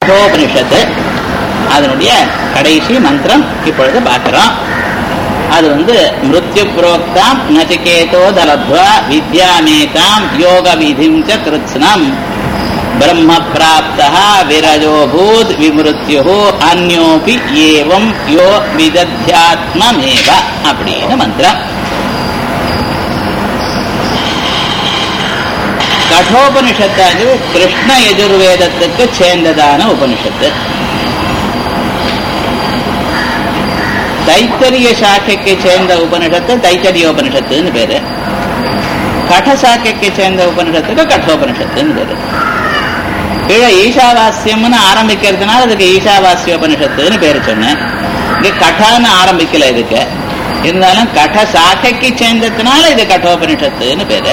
கட்டோபனிஷத்து அதனுடைய கடைசி மந்திரம் இப்பொழுது பார்க்கிறோம் அது வந்து மிருத்யு புரோக்தாம் நச்சிகேதோ தலத்வா வித்யாமேகாம் யோக விதிம் ச கிருத்ஸ்னம் பிரம்ம பிராப்தா விரஜோபூத் விமிருத்யு அந்யோபி ஏவம் யோ விதத்யாத்மமேவ அப்படின்னு மந்திரம் கட்டோபனிஷத்து கிருஷ்ண யஜுர்வேதத்துக்கு சேர்ந்ததான உபனிஷத்து தைத்தரிய சாக்கைக்கு சேர்ந்த உபனிஷத்து தைத்தரிய உபனிஷத்துன்னு பேரு கட சாக்கைக்கு சேர்ந்த உபனிஷத்துக்கு கட்டோபனிஷத்துன்னு பேரு கீழே ஈஷாவாஸ்யம்னு ஆரம்பிக்கிறதுனால அதுக்கு ஈஷாவாஸ்ய உபனிஷத்துன்னு பேரு சொன்னேன் இங்க கட்டான்னு ஆரம்பிக்கல இதுக்கு இருந்தாலும் கட சாக்கைக்கு சேர்ந்ததுனால இது கட்டோபனிஷத்துன்னு பேரு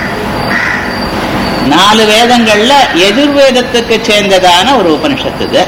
நாலு வேதங்கள்ல எதிர்வேதத்துக்கு சேர்ந்ததான ஒரு உபனிஷத்து இது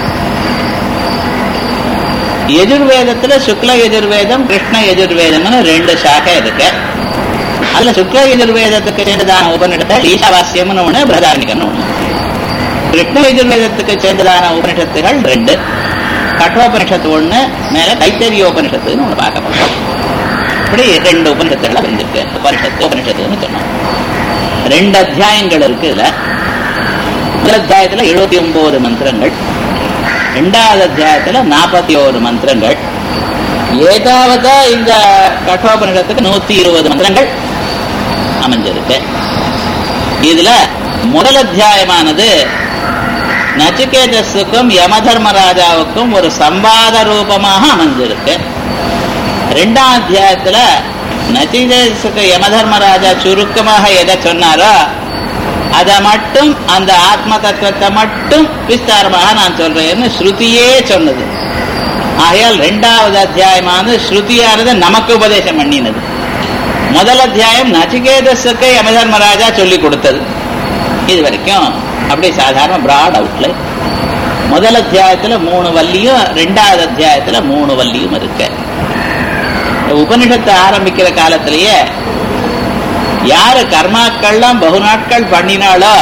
எதிர்வேதத்துல சுக்ல எதிர்வேதம் கிருஷ்ண எதிர்வேதம்னு ரெண்டு சாகை இருக்கு அதுல சுக்ல எதிர்வேதத்துக்கு சேர்ந்ததான உபனிஷத்து ஈஷாவாஸ்யம்னு ஒண்ணு பிரதானிகம்னு ஒண்ணு கிருஷ்ண எதிர்வேதத்துக்கு சேர்ந்ததான உபனிஷத்துகள் ரெண்டு கட்டோபனிஷத்து ஒண்ணு மேல தைத்தரியோபனிஷத்துன்னு ஒண்ணு பார்க்க போறோம் இப்படி ரெண்டு உபனிஷத்துகள் வந்திருக்கு உபனிஷத்து உபனிஷத்துன்னு சொன்னோம் ரெண்டு அத்தியாயங்கள் இருக்கு இதுல முதல் அத்தியாயத்துல எழுபத்தி ஒன்பது மந்திரங்கள் ரெண்டாவது அத்தியாயத்துல நாற்பத்தி ஓரு மந்திரங்கள் ஏதாவது இந்த கட்டோபனிஷத்துக்கு நூத்தி இருபது மந்திரங்கள் அமைஞ்சிருக்கு இதுல முதல் அத்தியாயமானது நச்சிகேதஸுக்கும் யமதர்மராஜாவுக்கும் ஒரு சம்பாத ரூபமாக அமைஞ்சிருக்கு ரெண்டாம் அத்தியாயத்துல நச்சிகேதஸுக்கு யமதர்மராஜா சுருக்கமாக எதை சொன்னாரோ அதை மட்டும் அந்த ஆத்ம தத்துவத்தை மட்டும் விஸ்தாரமாக நான் சொல்றேன்னு ஸ்ருதியே சொன்னது ஆகையால் ரெண்டாவது அத்தியாயமானது ஸ்ருதியானது நமக்கு உபதேசம் பண்ணினது முதல் அத்தியாயம் நச்சிகேதஸுக்கு யமதர்மராஜா சொல்லி கொடுத்தது இது வரைக்கும் அப்படி சாதாரண பிராட் அவுட்ல முதல் அத்தியாயத்துல மூணு வள்ளியும் ரெண்டாவது அத்தியாயத்துல மூணு வள்ளியும் இருக்கு உபனிஷத்தை ஆரம்பிக்கிற காலத்திலேயே யாரு கர்மாக்கள்லாம் பகு நாட்கள் பண்ணினாலோ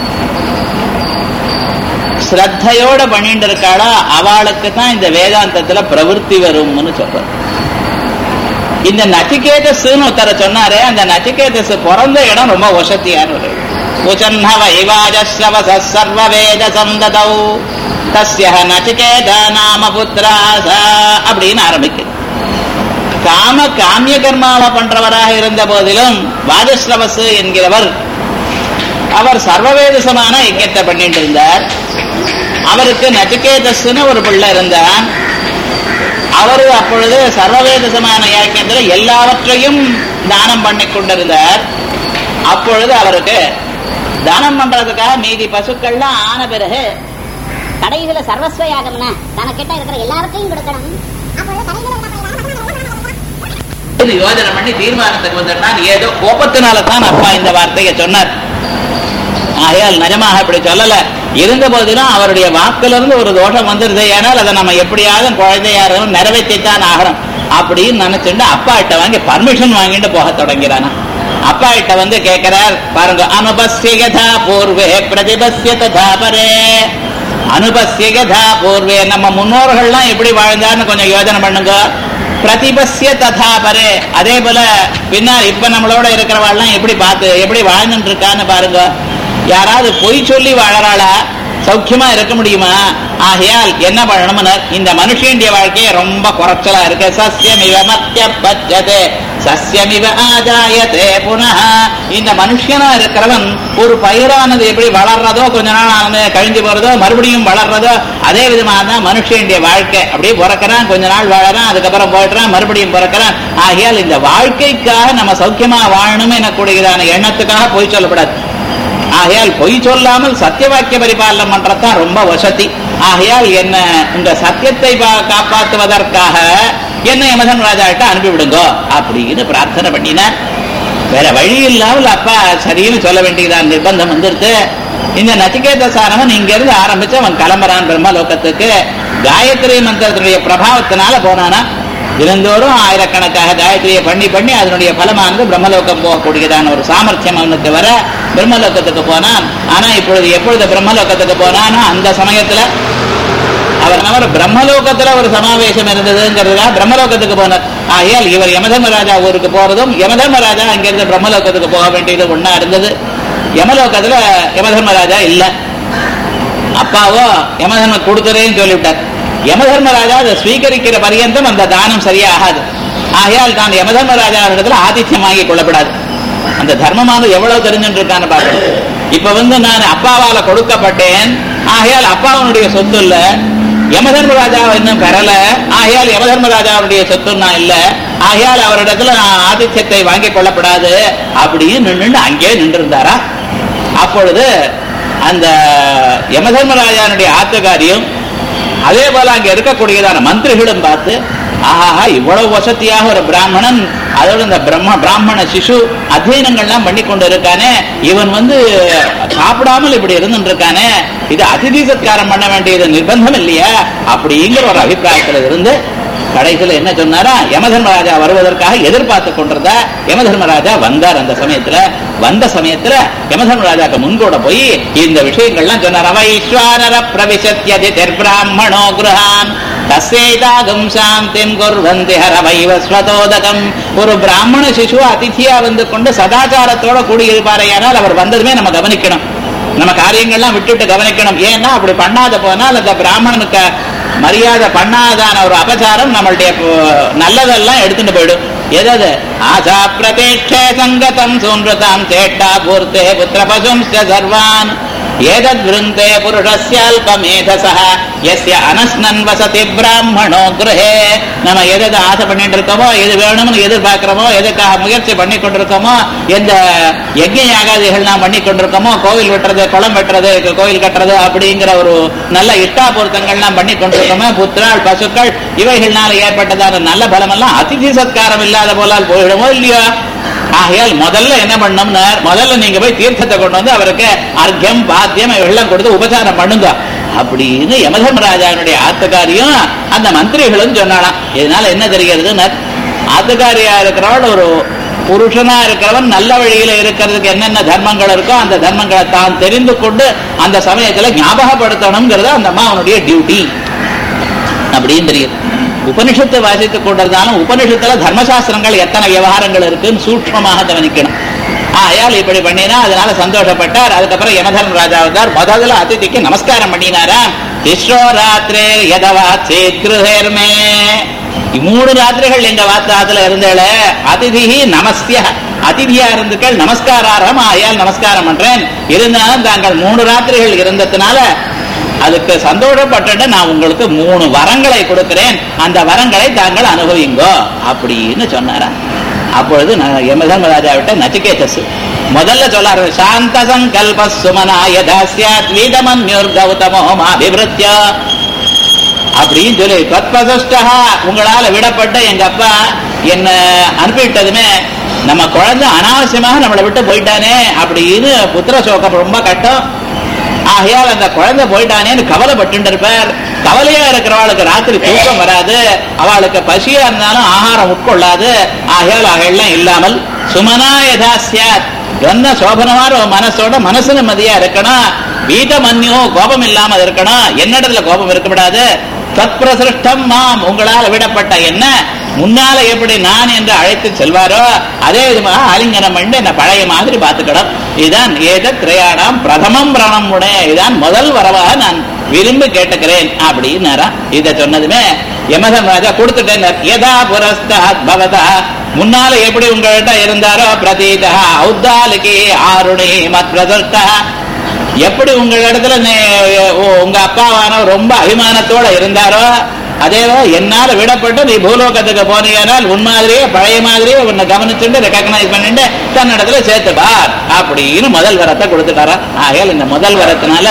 ஸ்ரத்தையோட பண்ணிட்டு இருக்காளோ அவளுக்கு தான் இந்த வேதாந்தத்துல பிரவருத்தி வரும்னு சொல்றது இந்த நச்சிகேதஸ்ன்னு ஒருத்தர சொன்னாரே அந்த நச்சிகேதஸ் பிறந்த இடம் ரொம்ப வசதியான ஒரு உச்சன்னவ இவாஜஸ்ரவச சர்வ வேத சந்ததௌ தஸ்ய நச்சிகேத நாம புத்திராச அப்படின்னு ஆரம்பிக்குது காம காமிய கர்மாவை பண்றவராக இருந்த போதிலும் வாஜஸ்ரவசு என்கிறவர் அவர் சர்வவேதசமான யஜ்யத்தை பண்ணிட்டு இருந்தார் அவருக்கு நச்சிகேதஸ்னு ஒரு பிள்ளை இருந்தான் அவர் அப்பொழுது சர்வவேதசமான யஜ்யத்தில் எல்லாவற்றையும் தானம் பண்ணி கொண்டிருந்தார் அப்பொழுது அவருக்கு தானம் பண்றதுக்காக மீதி பசுக்கள்லாம் ஆன பிறகு கடைசியில சர்வஸ்வ யாகம்னா தனக்கிட்ட இருக்கிற எல்லாருக்கையும் கொடுக்கணும் அப்பொழுது கடைசியில என்ன இது யோஜனை பண்ணி தீர்மானத்துக்கு வந்துட்டான் ஏதோ கோபத்தினால தான் அப்பா இந்த வார்த்தையை சொன்னார் ஆகையால் நிஜமாக இப்படி சொல்லல இருந்த போதிலும் அவருடைய வாக்குல இருந்து ஒரு தோஷம் வந்துருது ஏனால் அதை நம்ம எப்படியாவது குழந்தையாரும் நிறைவேற்றித்தான் ஆகிறோம் அப்படின்னு நினைச்சுட்டு அப்பா கிட்ட வாங்கி பர்மிஷன் வாங்கிட்டு போக தொடங்கிறானா அப்பா கிட்ட வந்து கேட்கிறார் பாருங்க அனுபஸ்யதா பூர்வே பிரதிபஸ்ய ததா பரே அனுபஸ்யதா பூர்வே நம்ம முன்னோர்கள்லாம் எப்படி வாழ்ந்தான்னு கொஞ்சம் யோஜனை பண்ணுங்க பிரதிபஸ்ய ததா பரே அதே போல பின்னால் இப்ப நம்மளோட இருக்கிறவாள்லாம் எப்படி பார்த்து எப்படி வாழ்ந்துட்டு இருக்கான்னு பாருங்க யாராவது பொய் சொல்லி வாழறாளா சௌக்கியமா இருக்க முடியுமா ஆகையால் என்ன பண்ணணும்னு இந்த மனுஷனுடைய வாழ்க்கையை ரொம்ப குறைச்சலா இருக்கு சஸ்யமிவ மத்திய பச்சதே சஸ்யமிவ ஆஜாயதே புனः இந்த மனுஷனா இருக்கிறவன் ஒரு பயிரானது எப்படி வளர்றதோ கொஞ்ச நாள் ஆனது கழிஞ்சு போறதோ மறுபடியும் வளர்றதோ அதே விதமாக தான் மனுஷனுடைய வாழ்க்கை அப்படியே பிறக்கிறான் கொஞ்ச நாள் வாழறான் அதுக்கப்புறம் போயிடுறான் மறுபடியும் பிறக்கிறான் ஆகையால் இந்த வாழ்க்கைக்காக நம்ம சௌக்கியமா வாழணும் எனக்கூடியதான எண்ணத்துக்காக போய் சொல்லப்படாது ஆகையால் பொய் சொல்லாமல் சத்திய வாக்கிய பரிபாலனம் பண்றதுதான் ரொம்ப வசதி ஆகையால் என்ன உங்க சத்தியத்தை பா- காப்பாற்றுவதற்காக என்ன யமதன் ராஜா கிட்ட அனுப்பிவிடுங்க அப்படின்னு பிரார்த்தனை பண்ணினார் வேற வழி இல்லாமல் அப்பா சரின்னு சொல்ல வேண்டியதான் நிர்பந்தம் வந்துருது இந்த நச்சிகேத சாரவன் இங்க இருந்து ஆரம்பிச்சு அவன் கிளம்புறான் பிரம்மலோகத்துக்கு காயத்ரி மந்திரத்தினுடைய பிரபாவத்தினால போனானா தினந்தோறும் ஆயிரக்கணக்காக காயத்ரியை பண்ணி பண்ணி அதனுடைய பலமானது பிரம்மலோகம் போகக்கூடியதான ஒரு சாமர்த்தியம் அவனுக்கு வர பிரம்மலோகத்துக்கு போனான் ஆனா இப்பொழுது எப்பொழுது பிரம்மலோகத்துக்கு போனானோ அந்த சமயத்துல அவர் அவர் பிரம்மலோகத்துல ஒரு சமாவேசம் இருந்ததுங்கிறதுக்காக பிரம்மலோகத்துக்கு போனார் ஆகையால் இவர் யமதர்மராஜா ஊருக்கு போறதும் யமதர்மராஜா அங்கிருந்து பிரம்மலோகத்துக்கு போக வேண்டியது ஒண்ணா இருந்தது யமலோகத்துல யமதர்மராஜா இல்ல அப்பாவோ யமதர்ம கொடுத்துறேன்னு சொல்லிவிட்டார் யமதர்மராஜா அதை ஸ்வீகரிக்கிற பரியந்தம் அந்த தானம் சரியாகாது ஆகையால் தான் யமதர்மராஜா இடத்துல ஆதித்யம் வாங்கி கொள்ளப்படாது அந்த தர்மமானது எவ்வளவு தெரிஞ்சுட்டு இருக்கான்னு பார்க்கணும் இப்ப வந்து நான் அப்பாவால கொடுக்கப்பட்டேன் ஆகையால் அப்பாவனுடைய சொத்து இல்ல யமதர்மராஜா இன்னும் பெறல ஆகையால் யமதர்மராஜாவுடைய சொத்து நான் இல்ல ஆகையால் அவரிடத்துல நான் ஆதித்யத்தை வாங்கி கொள்ளப்படாது அப்படின்னு நின்று அங்கே நின்று இருந்தாரா அப்பொழுது அந்த யமதர்மராஜானுடைய ஆத்துக்காரியும் அதே போல அங்க இருக்கக்கூடியதான மந்திரிகளும் பார்த்து ஆஹா இவ்வளவு வசதியாக ஒரு பிராமணன் அதோட இந்த பிரம்ம பிராமண சிசு அத்தியனங்கள்லாம் பண்ணி கொண்டு இருக்கானே இவன் வந்து சாப்பிடாமல் இப்படி இருந்துட்டு இருக்கானே இது அதிதி சத்காரம் பண்ண வேண்டியது நிர்பந்தம் இல்லையா அப்படிங்கிற ஒரு அபிப்பிராயத்துல இருந்து கடைசியில் என்ன சொன்னாரா யமதர்மராஜா வருவதற்காக எதிர்பார்த்து கொண்டிருந்தா யமதர்மராஜா வந்தார் அந்த சமயத்துல வந்த சமயத்துல யமதர்மராஜாக்கு முன்கூட போய் இந்த விஷயங்கள்லாம் சொன்னார் வைஸ்வானர பிரவிசத்யதி பிராமணோ கிரகான் தசேதாகம் சாந்திம் குர்வந்தி ஹரவைவ ஸ்வதோதகம் ஒரு பிராமண சிசு அதிதியா வந்து கொண்டு சதாச்சாரத்தோட கூடியிருப்பாரையானால் அவர் வந்ததுமே நம்ம கவனிக்கணும் நம்ம காரியங்கள்லாம் விட்டுட்டு கவனிக்கணும் ஏன்னா அப்படி பண்ணாத போனால் அந்த பிராமணனுக்கு மரியாதை பண்ணாதான ஒரு அபச்சாரம் நம்மளுடைய பு- நல்லதெல்லாம் எடுத்துட்டு போயிடும் எதது ஆசா பிரதேட்சே சங்கதம் சூன்றதாம் சேட்டா பூர்த்தே புத்திர பசும் சர்வான் ஏதத் விருந்தே புருஷஸ்யால்பமேதசா எஸ்ய அனஸ்னன் வசதி பிராமணோ கிரஹே நம்ம எதை எதை ஆசை பண்ணிட்டு இருக்கோமோ எது வேணும்னு எதிர்பார்க்கிறோமோ எதுக்காக முயற்சி பண்ணி கொண்டிருக்கோமோ எந்த யஜ்ய யாகாதிகள் நாம் பண்ணி கொண்டிருக்கோமோ கோவில் வெட்டுறது குளம் வெட்டுறது கோவில் கட்டுறது அப்படிங்கிற ஒரு நல்ல இஷ்டாபூர்த்தங்கள்லாம் பண்ணி கொண்டிருக்கோமோ புத்திராள் பசுக்கள் இவைகள்னால ஏற்பட்டதான நல்ல பலமெல்லாம் அதிதி சத்காரம் இல்லாத போலால் போயிடுமோ இல்லையோ ஆகையால் முதல்ல என்ன பண்ணோம்னா முதல்ல நீங்க போய் தீர்த்தத்தை கொண்டு வந்து அவருக்கு அர்க்கியம் பாத்தியம் இவைகள்லாம் கொடுத்து உபசாரம் பண்ணுங்க அப்படின்னு யமதர்மராஜாவினுடைய ஆத்துக்காரியும் அந்த மந்திரிகளும் சொன்னாலாம் இதனால என்ன தெரிகிறதுன்னு ஆத்துக்காரியா இருக்கிறவள் ஒரு புருஷனா இருக்கிறவன் நல்ல வழியில இருக்கிறதுக்கு என்னென்ன தர்மங்கள் இருக்கோ அந்த தர்மங்களை தான் தெரிந்து கொண்டு அந்த சமயத்துல ஞாபகப்படுத்தணுங்கிறது அந்த அம்மா அவனுடைய டியூட்டி அப்படின்னு தெரியுது உபனிஷத்தை வாசித்துக் கொண்டிருந்தாலும் உபனிஷத்துல தர்மசாஸ்திரங்கள் எத்தனை விவகாரங்கள் இருக்குன்னு சூட்சமாக கவனிக்கணும் ஆயால் இப்படி பண்ணினா அதனால சந்தோஷப்பட்டார் அதுக்கப்புறம் யமதர்ம ராஜா வந்தார் முதல்ல அதிதிக்கு நமஸ்காரம் பண்ணினாரா திஸ்ரோ ராத்திரே யதவா சேத்ருஹேர்மே மூணு ராத்திரிகள் எங்க வாத்தாத்துல இருந்தேள அதிதிஹி நமஸ்திய அதிதியா இருந்துக்கள் நமஸ்காராரம் ஆயால் நமஸ்காரம் பண்றேன் இருந்தாலும் தாங்கள் மூணு ராத்திரிகள் இருந்ததுனால அதுக்கு சந்தோஷப்பட்டு நான் உங்களுக்கு மூணு வரங்களை கொடுக்கிறேன் அந்த வரங்களை தாங்கள் அனுபவிங்கோ அப்படின்னு சொன்னாராம் அப்பொழுது நான் யமதர்மராஜாவிட்ட நச்சிகேதஸ் முதல்ல சொல்லாரு சாந்த சங்கல்ப சுமனா யதாஸ்யாத் வீதமன்யுர் கௌதமோ மாபிபிருத்ய அப்படின்னு சொல்லி தத்பதஷ்டா உங்களால விடப்பட்ட எங்க அப்பா என்ன அனுப்பிவிட்டதுமே நம்ம குழந்தை அனாவசியமாக நம்மளை விட்டு போயிட்டானே அப்படின்னு புத்திர சோகம் ரொம்ப கட்டம் ஆகையால் அந்த குழந்தை போயிட்டானேன்னு கவலைப்பட்டு இருப்பார் கவலையா இருக்கிறவளுக்கு ராத்திரி தூக்கம் வராது அவளுக்கு பசியா இருந்தாலும் ஆகாரம் உட்கொள்ளாது ஆகையால் அவையெல்லாம் இல்லாமல் சுமனா யதாசியாத் என்ன சோபனமான ஒரு மனசோட மனசு நிம்மதியா இருக்கணும் வீட்ட மன்னியோ கோபம் இல்லாம இருக்கணும் என்னிடத்துல கோபம் இருக்கக்கூடாது தத்பிரசிருஷ்டம் மாம் உங்களால் விடப்பட்ட என்ன முன்னால எப்படி நான் என்று அழைத்து செல்வாரோ அதே விதமாக ஆலிங்கனம் பண்ணி என்ன பழைய மாதிரி பார்த்துக்கணும் இதுதான் ஏத திரையாடாம் பிரதமம் பிரணம் உடைய இதுதான் முதல் வரவாக நான் விரும்பி கேட்டுக்கிறேன் அப்படின்னாரா இதை சொன்னதுமே யமதம் ராஜா கொடுத்துட்டேன் யதா புரஸ்தாத் பவதா முன்னால எப்படி உங்கள்கிட்ட இருந்தாரோ பிரதீதா ஔத்தாலிகி ஆருணி மத் பிரதர்த்தா எப்படி உங்க இடத்துல நே- உ- உங்க அப்பாவான ரொம்ப அபிமானத்தோட இருந்தாரோ அதே என்னால விடப்பட்டு நீ பூலோகத்துக்கு போனீங்கனால் உன் மாதிரியே பழைய மாதிரியே உன்னை கவனிச்சுட்டு ரெக்கக்னைஸ் பண்ணிட்டு தன்னிடத்துல சேர்த்துப்பார் அப்படின்னு முதல் வரத்தை கொடுத்துட்டாரா ஆகையால் இந்த முதல் வரத்தினால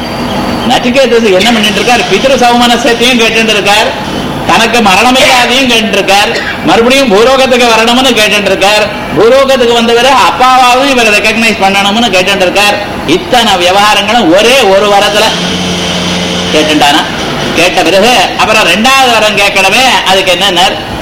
நச்சிகேதஸ் என்ன பண்ணிட்டு இருக்கார் பித்ரு சௌமனசத்தையும் கேட்டு இருக்கார் தனக்கு மரணமில்லாதையும் கேட்டு இருக்கார் மறுபடியும் பூலோகத்துக்கு வரணும்னு கேட்டு இருக்கார் பூலோகத்துக்கு வந்தவரை அப்பாவாவும் இவரை ரெக்கக்னைஸ் பண்ணணும்னு கேட்டு இருக்கார் இத்தனை விவகாரங்களும் ஒரே ஒரு வரத்துல கேட்டுட்டானா கேட்ட பிறகு அப்புறம் ரெண்டாவது வரம் கேட்கணுமே அதுக்கு என்ன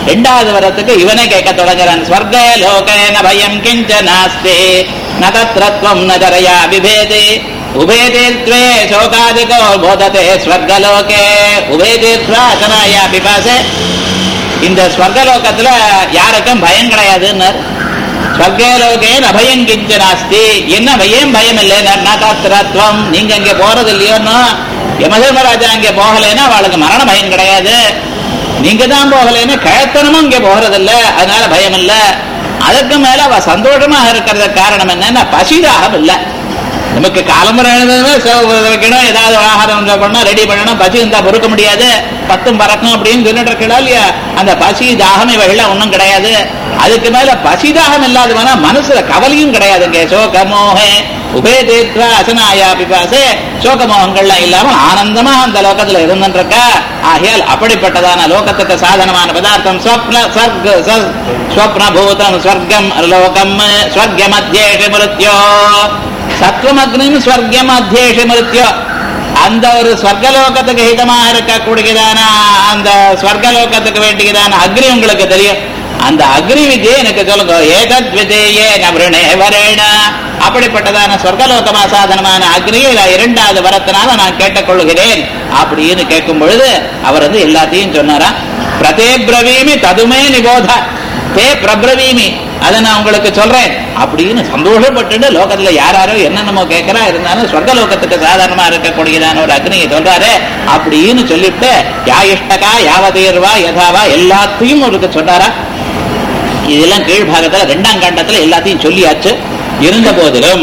ரெண்டாவது வரத்துக்கு இவனே கேட்க தொடங்குறான் ஸ்வர்க லோகேன பயம் கிஞ்ச நாஸ்தி ந தத்ரத்வம் ந ஜரயா விபேதி உபேதீத்வே சோகாதிகோ போததே ஸ்வர்கலோகே உபேதீத்வா அசனாயா பிபாசே இந்த ஸ்வர்கலோகத்துல யாருக்கும் பயம் கிடையாதுன்னு ஸ்வர்கலோகே அபயம் கிஞ்ச நாஸ்தி என்ன பயம் பயம் இல்லை நகாத்திரத்துவம் நீங்க இங்க போறது இல்லையோன்னு யமதர்மராஜா இங்க போகலைன்னா அவளுக்கு மரண பயம் கிடையாது நீங்க தான் போகலைன்னா கழத்தனமும் இங்க போறது இல்ல அதனால பயம் இல்ல அதுக்கு மேல அவ சந்தோஷமா இருக்கிறதுக்கு காரணம் என்னன்னா பசிதாகம் இல்ல நமக்கு காலம்பரம் எழுதுறது வைக்கணும் ஏதாவது ஆகாரம் பண்ணணும் ரெடி பண்ணணும் பசி இருந்தா பொறுக்க முடியாது பத்தும் பறக்கும் அப்படின்னு சொல்லிட்டு இருக்கா இல்லையா அந்த பசி தாகம் இவைகள்லாம் ஒண்ணும் கிடையாது அதுக்கு மேல பசி தாகம் இல்லாதவனா மனசுல கவலையும் கிடையாதுங்க சோகமோகே உபேதேத்வா அசனாயா பிபாசே சோகமோகங்கள்லாம் இல்லாம ஆனந்தமா அந்த லோகத்துல இருந்துருக்கா ஆகையால் அப்படிப்பட்டதான லோகத்துக்கு சாதனமான பதார்த்தம் ஸ்வப்ன சர்க் ச- ஸ்வப்ன பூதம் ஸ்வர்க்கம் லோகம் ஸ்வர்க மத்தியேஷ மிருத்யோ சத்வமக்னின் ஸ்வர்க்கம் அத்தியேஷ மிருத்யோ அந்த ஒரு ஸ்வர்கலோகத்துக்கு ஹிதமாக இருக்கக்கூடியதான அந்த ஸ்வர்கலோகத்துக்கு வேண்டியதான அக்னி உங்களுக்கு தெரியும் அந்த அக்னி வித்தியை எனக்கு சொல்லுங்க ஏதத் விதேயே நவருணே வரேண அப்படிப்பட்டதான சொர்க்கலோகமா சாதனமான அக்னியை நான் இரண்டாவது வரத்தினால நான் கேட்டுக்கொள்கிறேன் அப்படின்னு கேட்கும் பொழுது அவர் வந்து எல்லாத்தையும் சொன்னாரா பிரதே பிரவீமி ததுமே நிபோத தே பிரபிரவீமி அதை நான் உங்களுக்கு சொல்றேன் அப்படின்னு சந்தோஷப்பட்டு லோகத்துல யாராரோ என்னென்னமோ கேட்கறா இருந்தாலும் சொர்க்க லோகத்துக்கு சாதாரணமா இருக்கக்கூடியதான ஒரு அக்னியை சொல்றாரு அப்படின்னு சொல்லிட்டு யா இஷ்டகா யாவதீர்வா யதாவா எல்லாத்தையும் அவருக்கு சொன்னாரா இதெல்லாம் கீழ்பாகத்துல ரெண்டாம் கண்டத்துல எல்லாத்தையும் சொல்லியாச்சு இருந்த போதிலும்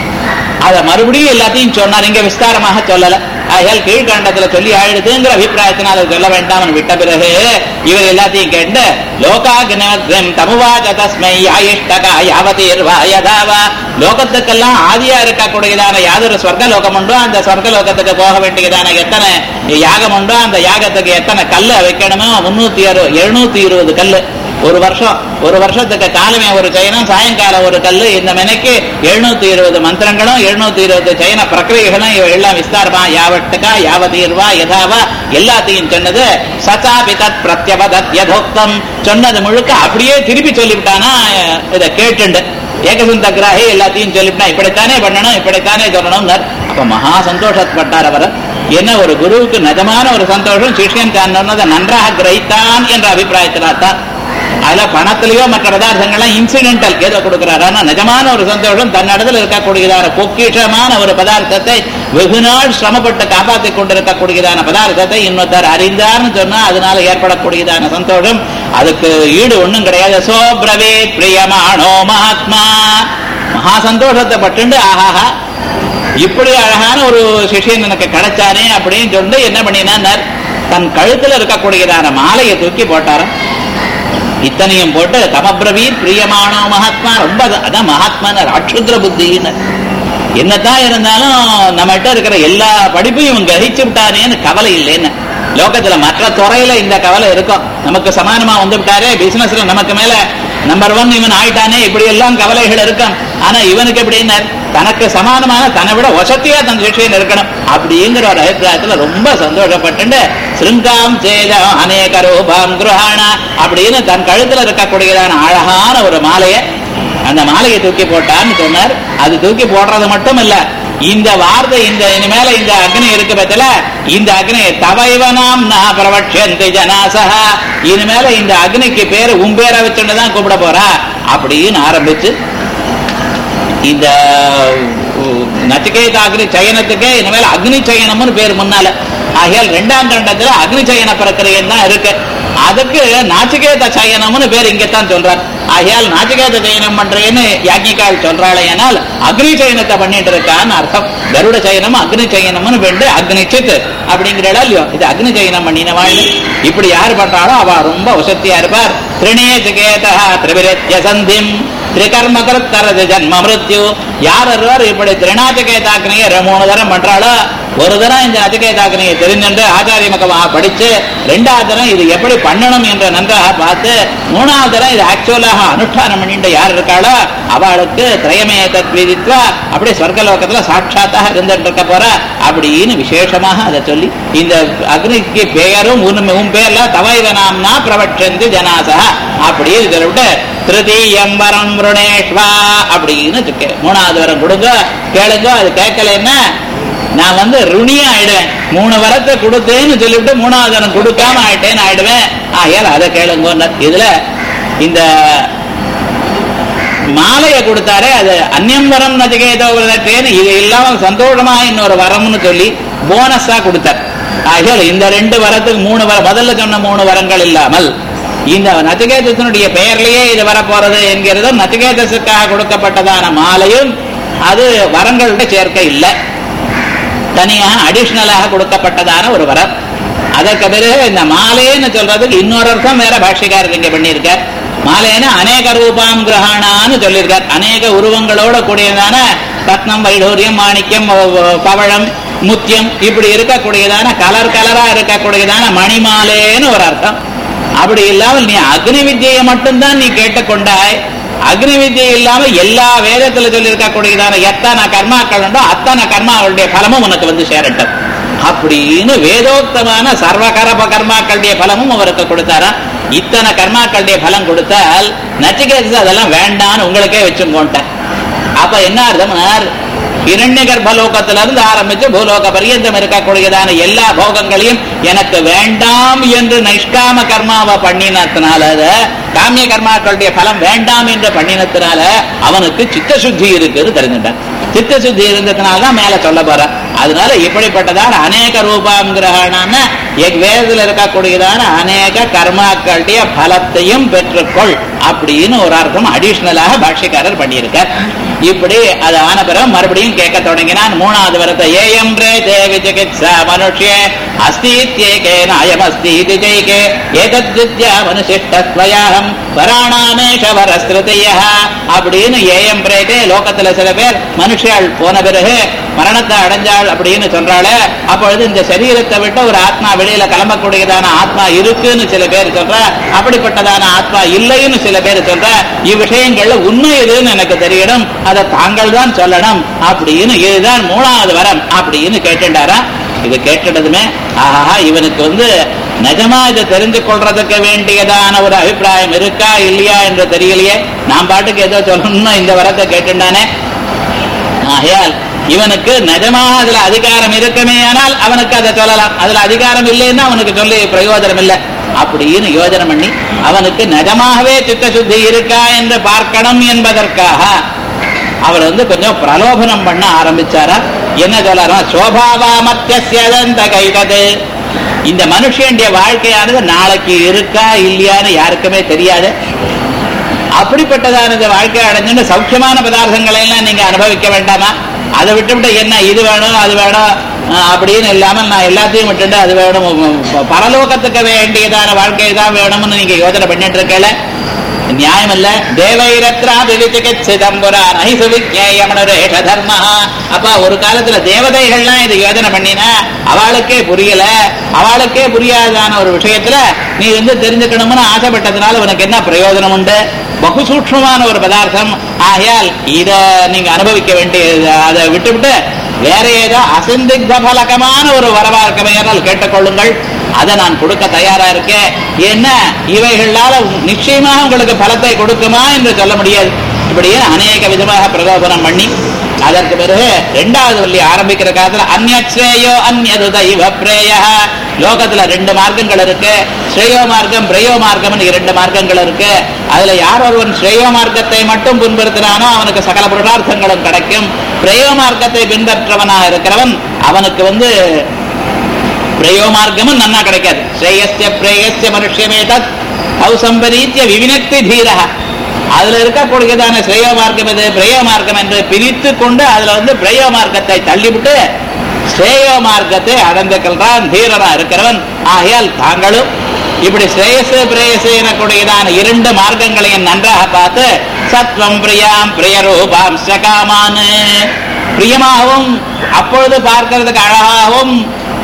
அத மறுபடியும் எல்லாத்தையும் சொன்னார் இங்க விஸ்தாரமாக சொல்லல ஆகையால் கீழ்கண்டத்துல சொல்லி ஆயிடுதுங்கிற அபிப்பிராயத்தினால் அதை சொல்ல வேண்டாம் விட்ட பிறகு இவர் எல்லாத்தையும் கேட்டு லோகாக்னம் தமுவாச்ச தஸ்மை ஆயிஷ்டகா யாவதீர்வா யதாவா லோகத்துக்கெல்லாம் ஆதியா இருக்கக்கூடியதான யாதொரு சொர்க்க லோகம் உண்டோ அந்த சொர்க்க லோகத்துக்கு போக வேண்டியதான எத்தனை யாகம் உண்டோ அந்த யாகத்துக்கு எத்தனை கல்லு வைக்கணுமோ முன்னூத்தி அறு எழுநூத்தி இருபது கல்லு ஒரு வருஷம் ஒரு வருஷத்துக்கு காலமே ஒரு சயனம் சாயங்காலம் ஒரு கல்லு இந்த மெனைக்கு எழுநூத்தி இருபது மந்திரங்களும் எழுநூத்தி இருபது சயன பிரக்கிரியைகளும் இவ எல்லாம் விஸ்தாரமா யாவட்டுக்கா யாவதீர்வா யதாவா எல்லாத்தையும் சொன்னது சச்சாபி தத் பிரத்யபதத் யதோக்தம் சொன்னது முழுக்க அப்படியே திருப்பி சொல்லிவிட்டானா இதை கேட்டுண்டு ஏகசந்த கிராகி எல்லாத்தையும் சொல்லிவிட்டா இப்படித்தானே பண்ணணும் இப்படித்தானே சொல்லணும் அப்ப மகா சந்தோஷப்பட்டார் அவர் என்ன ஒரு குருவுக்கு நிஜமான ஒரு சந்தோஷம் சிஷ்யன் தான் சொன்னதை நன்றாக கிரகித்தான் என்ற அபிப்பிராயத்தினால்தான் அதுல பணத்திலேயோ மற்ற பதார்த்தங்கள்லாம் இன்சிடென்டல் ஏதோ கொடுக்கிறார் ஆனா நிஜமான ஒரு சந்தோஷம் தன்னிடத்தில் இருக்கக்கூடியதான பொக்கிஷமான ஒரு பதார்த்தத்தை வெகு நாள் சிரமப்பட்டு காப்பாற்றிக் கொண்டிருக்கக்கூடியதான பதார்த்தத்தை இன்னொருத்தர் அறிந்தார்னு சொன்னா அதனால ஏற்படக்கூடியதான சந்தோஷம் அதுக்கு ஈடு ஒண்ணும் கிடையாது சோப்ரவே பிரியமானோ மகாத்மா மகா சந்தோஷத்தை பட்டுண்டு ஆஹாஹா இப்படி அழகான ஒரு சிஷியன் எனக்கு கிடைச்சானே அப்படின்னு சொல்லி என்ன பண்ணினார் தன் கழுத்துல இருக்கக்கூடியதான மாலையை தூக்கி போட்டாராம் இத்தனையும் போட்டு தமபிரவீர் பிரியமானோ மகாத்மா ரொம்ப அது- அதான் மகாத்மான ராட்சுத்ர புத்தின்னு என்னதான் இருந்தாலும் நம்மகிட்ட இருக்கிற எல்லா படிப்பையும் இவன் கிரகிச்சு விட்டானேன்னு கவலை இல்லைன்னு லோகத்துல மற்ற துறையில இந்த கவலை இருக்கும் நமக்கு சமானமா வந்து விட்டாரே பிசினஸ்ல நமக்கு மேல நம்பர் ஒன் இவன் ஆயிட்டானே இப்படி எல்லாம் கவலைகள் இருக்கும் ஆனா இவனுக்கு எப்படின்னு தனக்கு சமானமான தன்னை விட வசதியா தன் சிஷியன் இருக்கணும் அப்படிங்கிற ஒரு அபிப்பிராயத்துல ரொம்ப சந்தோஷப்பட்டு சிருங்காம் சேதம் அநேக ரூபாம் குருஹானா அப்படின்னு தன் கழுத்துல இருக்கக்கூடியதான அழகான ஒரு மாலையை அந்த மாலையை தூக்கி போட்டான்னு சொன்னார் அது தூக்கி போடுறது மட்டும் இல்ல இந்த வார்த்தை இந்த இனிமேல இந்த அக்னி இருக்கு பத்தில இந்த அக்னி தவைவனாம் நா பிரவட்சந்தி ஜனாசகா இனிமேல இந்த அக்னிக்கு பேரு உன் பேரை வச்சுட்டு தான் கூப்பிட போறா அப்படின்னு ஆரம்பிச்சு இந்த உ- நச்சிகேத அக்னி சயனத்துக்கே இனிமேல் அக்னி சயனம்னு பேர் முன்னால ஆகையால் ரெண்டாம் கண்டத்துல அக்னி சயன பிரக்கிரியம் தான் இருக்கு அதுக்கு நாச்சிகேத சயனம்னு பேர் இங்கத்தான் சொல்றார் ஆகையால் நாச்சிகேத சயனம் பண்றேன்னு யாக்கிகால் சொல்றாளேனால் அக்னி சயனத்தை பண்ணிட்டு இருக்கான்னு அர்த்தம் கருட சயனம் அக்னி சயனம்னு வேண்டு அக்னி சித் அப்படிங்கிற இடம் இல்லையோ இது அக்னி சயனம் பண்ணினவாள் இப்படி யார் பண்றாளோ அவ ரொம்ப வசத்தியா இருப்பார் திரிணேச்சுகேதா திரிவிரத்ய சந்திம் திரிகர்மகரத்தரது ஜன்ம மிருத்யு யார் ஒருவர் இப்படி திருநாச்சகேதாக்கினியை மூணு தரம் பண்றாளோ ஒரு தரம் இந்த நச்சிகேதாக்கினியை தெரிஞ்சுட்டு ஆச்சாரிய முகமாக படிச்சு ரெண்டாவது தரம் இது எப்படி பண்ணணும் என்று நன்றாக பார்த்து மூணாவது தரம் இது ஆக்சுவலாக அனுஷ்டானம் பண்ணிட்டு யார் இருக்காளோ அவளுக்கு திரயமே தத்விதித்வா அப்படியே சொர்க்கலோகத்துல சாட்சாத்தாக இருந்துட்டு இருக்க போற அப்படின்னு விசேஷமாக அதை சொல்லி இந்த அக்னிக்கு பெயரும் உன் உன் பேர்ல தவைவ நாம்னா பிரவட்சந்தி ஜனாசா அப்படின்னு சொல்லிவிட்டு திருதீயம் வரம் முருணேஷ்வா அப்படின்னு இருக்கு. மூணாவது வரம் கொடுங்க கேளுங்க அது கேட்கலன்னா நான் வந்து ருணியா ஆயிடுவேன் மூணு வரத்தை கொடுத்தேன்னு சொல்லிவிட்டு மூணாவது வரம் கொடுக்காம ஆயிட்டேன்னு ஆயிடுவேன் ஆகையால் அதை கேளுங்க இதுல இந்த மாலையை கொடுத்தாரே அது அந்நியம் வரம் நதிகேதோ விரதத்தேன்னு இது இல்லாம சந்தோஷமா இன்னொரு வரம்னு சொல்லி போனஸா கொடுத்தார் ஆகையால் இந்த ரெண்டு வரத்துக்கு மூணு வர முதல்ல சொன்ன மூணு வரங்கள் இல்லாமல் இந்த நச்சிகேதத்தினுடைய பெயர்லயே இது வரப்போறது என்கிறதும் நச்சிகேதஸுக்காக கொடுக்கப்பட்டதான மாலையும் அது வரங்கள்ட்ட சேர்க்க இல்லை தனியாக அடிஷனலாக கொடுக்கப்பட்டதான ஒரு வரம் அதற்கு பிறகு இந்த மாலைன்னு சொல்றதுக்கு இன்னொரு அர்த்தம் வேற பாஷ்யக்காரர் இங்க பண்ணியிருக்கார் மாலைன்னு அநேக ரூபாம் கிரகணான்னு சொல்லியிருக்கார் அநேக உருவங்களோட கூடியதான ரத்னம் வைடூரியம் மாணிக்கம் வ- வ- பவழம் முத்தியம் இப்படி இருக்கக்கூடியதான கலர் கலரா இருக்கக்கூடியதான மணிமாலேன்னு ஒரு அர்த்தம் அப்படி இல்லாமல் நீ அக்னி வித்தியை மட்டும்தான் நீ கேட்டுக்கொண்டாய் அக்னி வித்தியை இல்லாம எல்லா வேதத்துல சொல்லி இருக்கக்கூடியதான எத்தனை கர்மாக்கள் உண்டோ அத்தனை கர்மாவுடைய பலமும் உனக்கு வந்து சேரட்டும் அப்படின்னு வேதோக்தமான சர்வ கரப கர்மாக்களுடைய பலமும் அவருக்கு கொடுத்தாரா இத்தனை கர்மாக்களுடைய பலம் கொடுத்தால் நச்சிகேதஸ் அதெல்லாம் வேண்டான்னு உங்களுக்கே வச்சுங்கோன்ட்டேன் அப்ப என்ன அர்த்தம்னார் இரண்ய கர்ப்பலோகத்துல இருந்து ஆரம்பிச்சு பூலோக பரியந்தம் இருக்கக்கூடியதான எல்லா போகங்களையும் எனக்கு வேண்டாம் என்று நிஷ்காம கர்மாவை பண்ணினத்தினால அத காமிய கர்மாக்களுடைய பலம் வேண்டாம் என்று பண்ணினத்தினால அவனுக்கு சித்த சுத்தி இருக்குன்னு தெரிஞ்சுட்டான் சித்த சுத்தி இருந்ததுனால தான் மேல சொல்ல போறான் அதனால இப்படிப்பட்டதான அநேக ரூபாம் கிரகணான வேதத்தில் இருக்கக்கூடியதான அநேக கர்மாக்களுடைய பலத்தையும் பெற்றுக்கொள் அப்படின்னு ஒரு அர்த்தம் அடிஷனலாக பாஷ்யக்காரர் பண்ணியிருக்கார் இப்படி அது ஆன பிறகு மறுபடியும் கேட்க தொடங்கினான் மூணாவது வரத்தை ஏயம் ரே தேவி சிகித்சா மனுஷ்ய அஸ்தீத்யேகேன அயமஸ்தி இது ஜெய்கே ஏதத்வித்யா மனுஷிஷ்டத்வயாகம் வராணாமேஷ வரஸ்ருதிய அப்படின்னு ஏயம் பிரேதே லோகத்துல சில பேர் மனுஷியாள் போன பிறகு மரணத்தை அடைஞ்சாள் அப்படின்னு சொல்றாளே அப்பொழுது இந்த சரீரத்தை விட்டு ஒரு ஆத்மா வெளியில கிளம்பக்கூடியதான ஆத்மா இருக்குன்னு சில பேர் சொல்ற அப்படிப்பட்டதான ஆத்மா இல்லைன்னு சில பேர் சொல்ற இவ்விஷயங்கள்ல உண்மை எதுன்னு எனக்கு தெரியணும் அதை தாங்கள் தான் சொல்லணும் அப்படின்னு இதுதான் மூணாவது வரம் அப்படின்னு கேட்டுட்டாரா இது கேட்டுட்டதுமே ஆஹா இவனுக்கு வந்து நிஜமா இதை தெரிஞ்சு கொள்றதுக்கு வேண்டியதான ஒரு அபிப்பிராயம் இருக்கா இல்லையா என்று தெரியலையே நான் பாட்டுக்கு ஏதோ சொல்லணும்னு இந்த வரத்தை கேட்டுட்டானே ஆகையால் இவனுக்கு நிஜமாக அதுல அதிகாரம் இருக்குமே ஆனால் அவனுக்கு அதை சொல்லலாம் அதுல அதிகாரம் இல்லைன்னா அவனுக்கு சொல்லி பிரயோஜனம் இல்லை அப்படின்னு யோஜனை பண்ணி அவனுக்கு நிஜமாகவே சித்த சுத்தி இருக்கா என்று பார்க்கணும் என்பதற்காக அவர் வந்து கொஞ்சம் பிரலோபனம் பண்ண ஆரம்பிச்சாரா என்ன சொல்லலாம் சோபாவாமத்தியந்த கைதது இந்த மனுஷனுடைய வாழ்க்கையானது நாளைக்கு இருக்கா இல்லையான்னு யாருக்குமே தெரியாது அப்படிப்பட்டதான இந்த வாழ்க்கை அடைஞ்சுன்னு சௌக்கியமான பதார்த்தங்களை எல்லாம் நீங்க அனுபவிக்க வேண்டாமா அதை விட்டுவிட்டு என்ன இது வேணும் அது வேணும் அஹ், அப்படின்னு இல்லாமல் நான் எல்லாத்தையும் விட்டுட்டு அது வேணும் ப- பரலோகத்துக்கு வேண்டியதான வாழ்க்கை தான் வேணும்னு நீங்க யோசனை பண்ணிட்டு இருக்கல நியாயம் இல்ல தேவைரத்ராபிவிச்சிகிச்சிதம்புரா நைசு விஜேயமனுரேஷ தர்மா அப்பா ஒரு காலத்துல தேவதைகள்லாம் இது யோஜனை பண்ணினா அவளுக்கே புரியல அவளுக்கே புரியாதான ஒரு விஷயத்துல நீ வந்து தெரிஞ்சுக்கணும்னு ஆசைப்பட்டதுனால உனக்கு என்ன பிரயோஜனம் உண்டு பகு சூக்ஷ்மமான ஒரு பதார்த்தம் ஆகையால் இத நீங்க அனுபவிக்க வேண்டியது அதை விட்டுவிட்டு வேற ஏதோ அசந்திக்த பலகமான ஒரு வரவா இருக்கமையானால் கேட்டுக்கொள்ளுங்கள் அதை நான் கொடுக்க தயாரா இருக்கேன் என்ன இவைகளால நிச்சயமாக உங்களுக்கு பலத்தை கொடுக்குமா என்று சொல்ல முடியாது இப்படியே அநேக விதமாக பிரகோபனம் பண்ணி அதற்கு பிறகு இரண்டாவது வள்ளி ஆரம்பிக்கிற காலத்துல அந்நேயோ அந்நது தெய்வ பிரேய லோகத்துல ரெண்டு மார்க்கங்கள் இருக்கு ஸ்ரேயோ மார்க்கம் பிரேயோ மார்க்கம்னு இரண்டு மார்க்கங்கள் இருக்கு அதுல யார் ஒருவன் ஸ்ரேயோ மார்க்கத்தை மட்டும் பின்பற்றுறானோ அவனுக்கு சகல புருஷார்த்தங்களும் கிடைக்கும் பிரேயோ மார்க்கத்தை பின்பற்றவனா இருக்கிறவன் அவனுக்கு வந்து பிரயோ மார்க்கமும் நன்னா கிடைக்காது ஸ்ரேயஸ்ய பிரேயஸ்ய மனுஷமே தத் சம்பரீத்திய விவினக்தி தீரா அதுல இருக்கக்கூடியதான ஸ்ரேயோ மார்க்கம் இது பிரயோ மார்க்கம் என்று பிரித்து கொண்டு அதுல வந்து பிரயோ மார்க்கத்தை தள்ளிவிட்டு ஸ்ரேயோ மார்க்கத்தை அடைந்துக்கொள்றான் தீரனா இருக்கிறவன் ஆகையால் தாங்களும் இப்படி ஸ்ரேயசு பிரேயசு எனக்கூடியதான இரண்டு மார்க்கங்களையும் நன்றாக பார்த்து சத்வம் பிரியாம் பிரியரூபாம் காமான் பிரியமாகவும் அப்பொழுது பார்க்கிறதுக்கு அழகாகவும்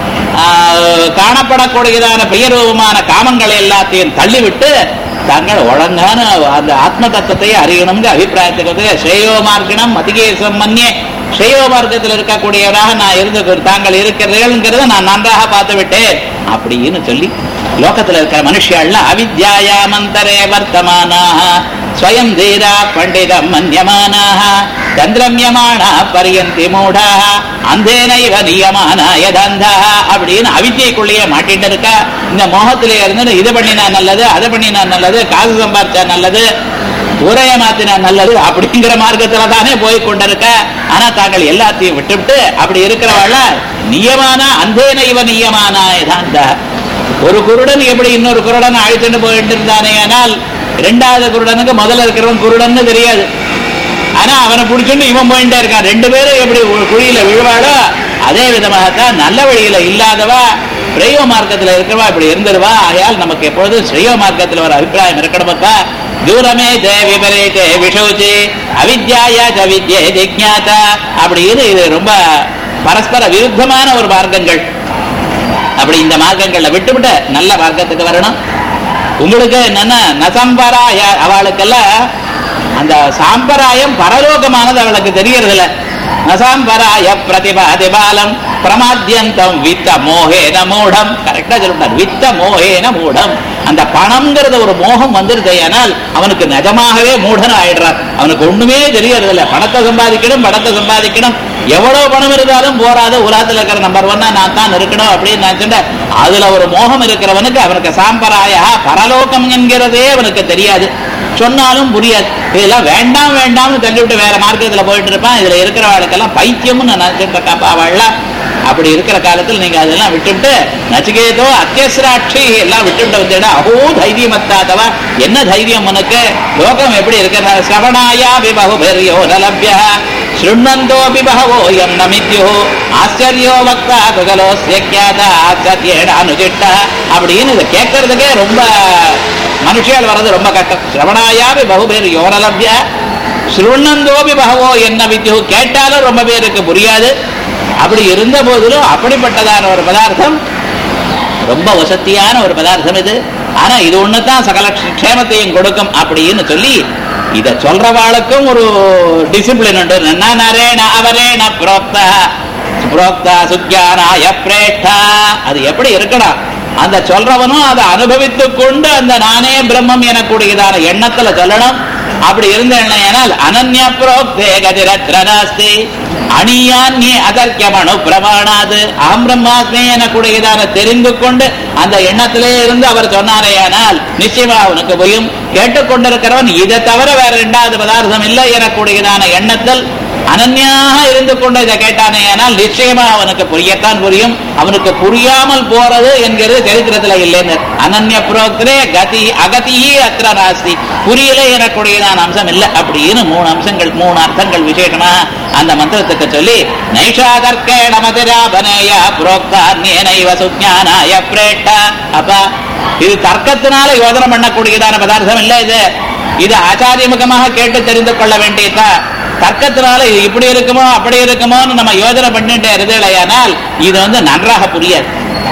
ஆஹ், காணப்படக்கூடியதான பிரியரூபமான காமங்களை எல்லாத்தையும் தள்ளிவிட்டு தாங்கள் ஒழுங்கான அந்த ஆத்ம தத்துவத்தை அறியணுங்கிற அபிப்பிராயத்துக்கு வந்து ஸ்ரேயோ மார்க்கணம் அதிகேசம் மன்னிய ஸ்ரேயோ மார்க்கத்தில் இருக்கக்கூடியவராக நான் இருந்து தாங்கள் இருக்கிறீர்கள்ங்கிறத நான் நன்றாக பார்த்து விட்டேன் அப்படின்னு சொல்லி லோகத்துல இருக்கிற மனுஷியாள்லாம் அவித்யாயாமந்தரே வர்த்தமானாக ஸ்வயம் தீரா பண்டிதம் மன்யமானாக சந்திரமியமானா பரியந்தி மூடாக அந்தேனைவ நியமானா யதந்தா அப்படின்னு அவித்தியக்குள்ளேயே மாட்டிட்டு இருக்கா இந்த மோகத்திலே இருந்து இது பண்ணினா நல்லது அதை பண்ணினா நல்லது காசு சம்பாரிச்சா நல்லது உரைய மாத்தினா நல்லது அப்படிங்கிற மார்க்கத்துல தானே போய் கொண்டிருக்க ஆனா தாங்கள் எல்லாத்தையும் விட்டுவிட்டு அப்படி இருக்கிறவாள் நியமான அந்தேன இவ நியமான யதாந்தா ஒரு குருடன் எப்படி இன்னொரு குருடன் அழைத்துட்டு போயிட்டு இருந்தானே ஆனால் இரண்டாவது குருடனுக்கு முதல்ல இருக்கிறவன் குருடன்னு தெரியாது ஆனா அவனை பிடிச்சுட்டு இவன் போயிட்டே இருக்கான் ரெண்டு பேரும் எப்படி ஒரு குழியில விழுவாளோ அதே விதமாகத்தான் நல்ல வழியில இல்லாதவா பிரயோக மார்க்கத்துல இருக்கிறவா இப்படி இருந்துருவா ஆகையால் நமக்கு எப்பொழுதும் ஸ்ரீயோ மார்க்கத்துல ஒரு அபிப்பிராயம் இருக்கணுமப்பா தூரமே தே விபரீதே விஷௌச்சி அவித்யாயா ச வித்யே ஜிக்ஞாதா அப்படின்னு இது ரொம்ப பரஸ்பர விருத்தமான ஒரு மார்க்கங்கள் அப்படி இந்த மார்க்கங்கள்ல விட்டுவிட்டு நல்ல மார்க்கத்துக்கு வரணும் உங்களுக்கு என்னன்னா நசம்பராய அவளுக்கெல்லாம் அந்த சாம்பராயம் பரலோகமானது அவளுக்கு தெரியறதில்ல நசாம்பராய பிரதிபாதிபாலம் பிரமாத்தியந்தம் வித்த மோகேன மூடம் கரெக்டா சொல்லிட்டார் வித்த மோகேன மூடம் அந்த பணம்ங்கிறத ஒரு மோகம் வந்துருது ஆனால் அவனுக்கு நிஜமாகவே மூடன் ஆயிடுறான் அவனுக்கு ஒண்ணுமே தெரியறதில்ல பணத்தை சம்பாதிக்கணும் பணத்தை சம்பாதிக்கணும் எவ்வளவு பணம் இருந்தாலும் போராது உலகத்துல இருக்கிற நம்பர் ஒன்னா நான் தான் இருக்கணும் அப்படின்னு நினைச்சுட்டு அதுல ஒரு மோகம் இருக்கிறவனுக்கு அவனுக்கு சாம்பராயா பரலோகம் என்கிறதே அவனுக்கு தெரியாது சொன்னாலும் புரியாது இதெல்லாம் வேண்டாம் வேண்டாம்னு தள்ளிவிட்டு வேற மார்க்கத்துல போயிட்டு இருப்பான் இதுல இருக்கிறவளுக்கெல்லாம் பைத்தியம்னு நான் நினைச்சிட்டு இருக்காப்பா அவள்லாம் அப்படி இருக்கிற காலத்தில் நீங்க அதெல்லாம் விட்டுவிட்டு நச்சிகேதோ அத்தியசிராட்சி எல்லாம் விட்டுவிட்டு வந்துடா அஹோ தைரியமத்தாதவா என்ன தைரியம் உனக்கு லோகம் எப்படி இருக்கிற சிரவணாயா விபகு பெரியோ நலபியா शृण्वन्तोऽपि बहवो यं न मिथ्युः ஆச்சரியோ வக்தா குகலோ சியக்கியாதா ஆச்சரியேட அனுஜிட்ட அப்படின்னு இதை கேட்கறதுக்கே ரொம்ப மனுஷியால் வர்றது ரொம்ப கஷ்டம் சிரவணாயாபி பகுபேர் யோனலபிய ஸ்ருண்ணந்தோபி பகவோ என்ன வித்யு கேட்டாலும் ரொம்ப பேருக்கு புரியாது அப்படி இருந்த போதிலும் அப்படிப்பட்டதான ஒரு பதார்த்தம் ரொம்ப வசத்தியான ஒரு பதார்த்தம் இது ஆனா இது ஒண்ணுதான் சகல க்ஷேமத்தையும் கொடுக்கும் அப்படின்னு சொல்லி இத சொல்றவாளுக்கும் ஒரு டிசிப்ளின் உண்டு நன்னா நரேண அவரேண புரோக்தா புரோக்தா சுக்யானாய பிரேஷ்டா அது எப்படி இருக்கணும் அந்த சொல்றவனும் அதை அனுபவித்துக் கொண்டு அந்த நானே பிரம்மம் எனக்கூடியதான எண்ணத்துல சொல்லணும் அப்படி இருந்தேனால் அனன்ய புரோக்தே கதிரத்ர நாஸ்தி அணியான்யே அதர்க்கியமனு பிரமாணாது அகம் பிரம்மாஸ்மே எனக்கூடியதான தெரிந்து கொண்டு அந்த எண்ணத்திலே இருந்து அவர் சொன்னாரேயானால் நிச்சயமா அவனுக்கு புரியும் கேட்டுக்கொண்டிருக்கிறவன் இதை தவிர வேற இரண்டாவது பதார்த்தம் இல்லை எனக்கூடியதான எண்ணத்தில் அனன்யாக இருந்து கொண்டு இதை கேட்டானே ஆனால் நிச்சயமா அவனுக்கு புரியத்தான் புரியும் அவனுக்கு புரியாமல் போறது என்கிறது சரித்திரத்துல இல்லைன்னு அனன்ய புரோக்தரே கதி அகதியே அத்திர நாஸ்தி புரியல எனக்கூடியதான அம்சம் இல்லை அப்படின்னு மூணு அம்சங்கள் மூணு அர்த்தங்கள் விசேஷமா அந்த மந்திரத்துக்கு சொல்லி நைஷாதர்க்கேண மதிராபனேய புரோக்தா நேனைவ சுஜானாய பிரேட்டா அப்பா இது தர்க்கத்தினால யோசனை பண்ணக்கூடியதான பதார்த்தம் இல்ல இது இது ஆச்சாரியமுகமாக கேட்டு தெரிந்து கொள்ள வேண்டியதா தர்க்கத்தினால இது இப்படி இருக்குமோ அப்படி இருக்குமோன்னு நம்ம யோசனை பண்ணிட்டே இருந்தேலையானால் இது வந்து நன்றாக புரியாது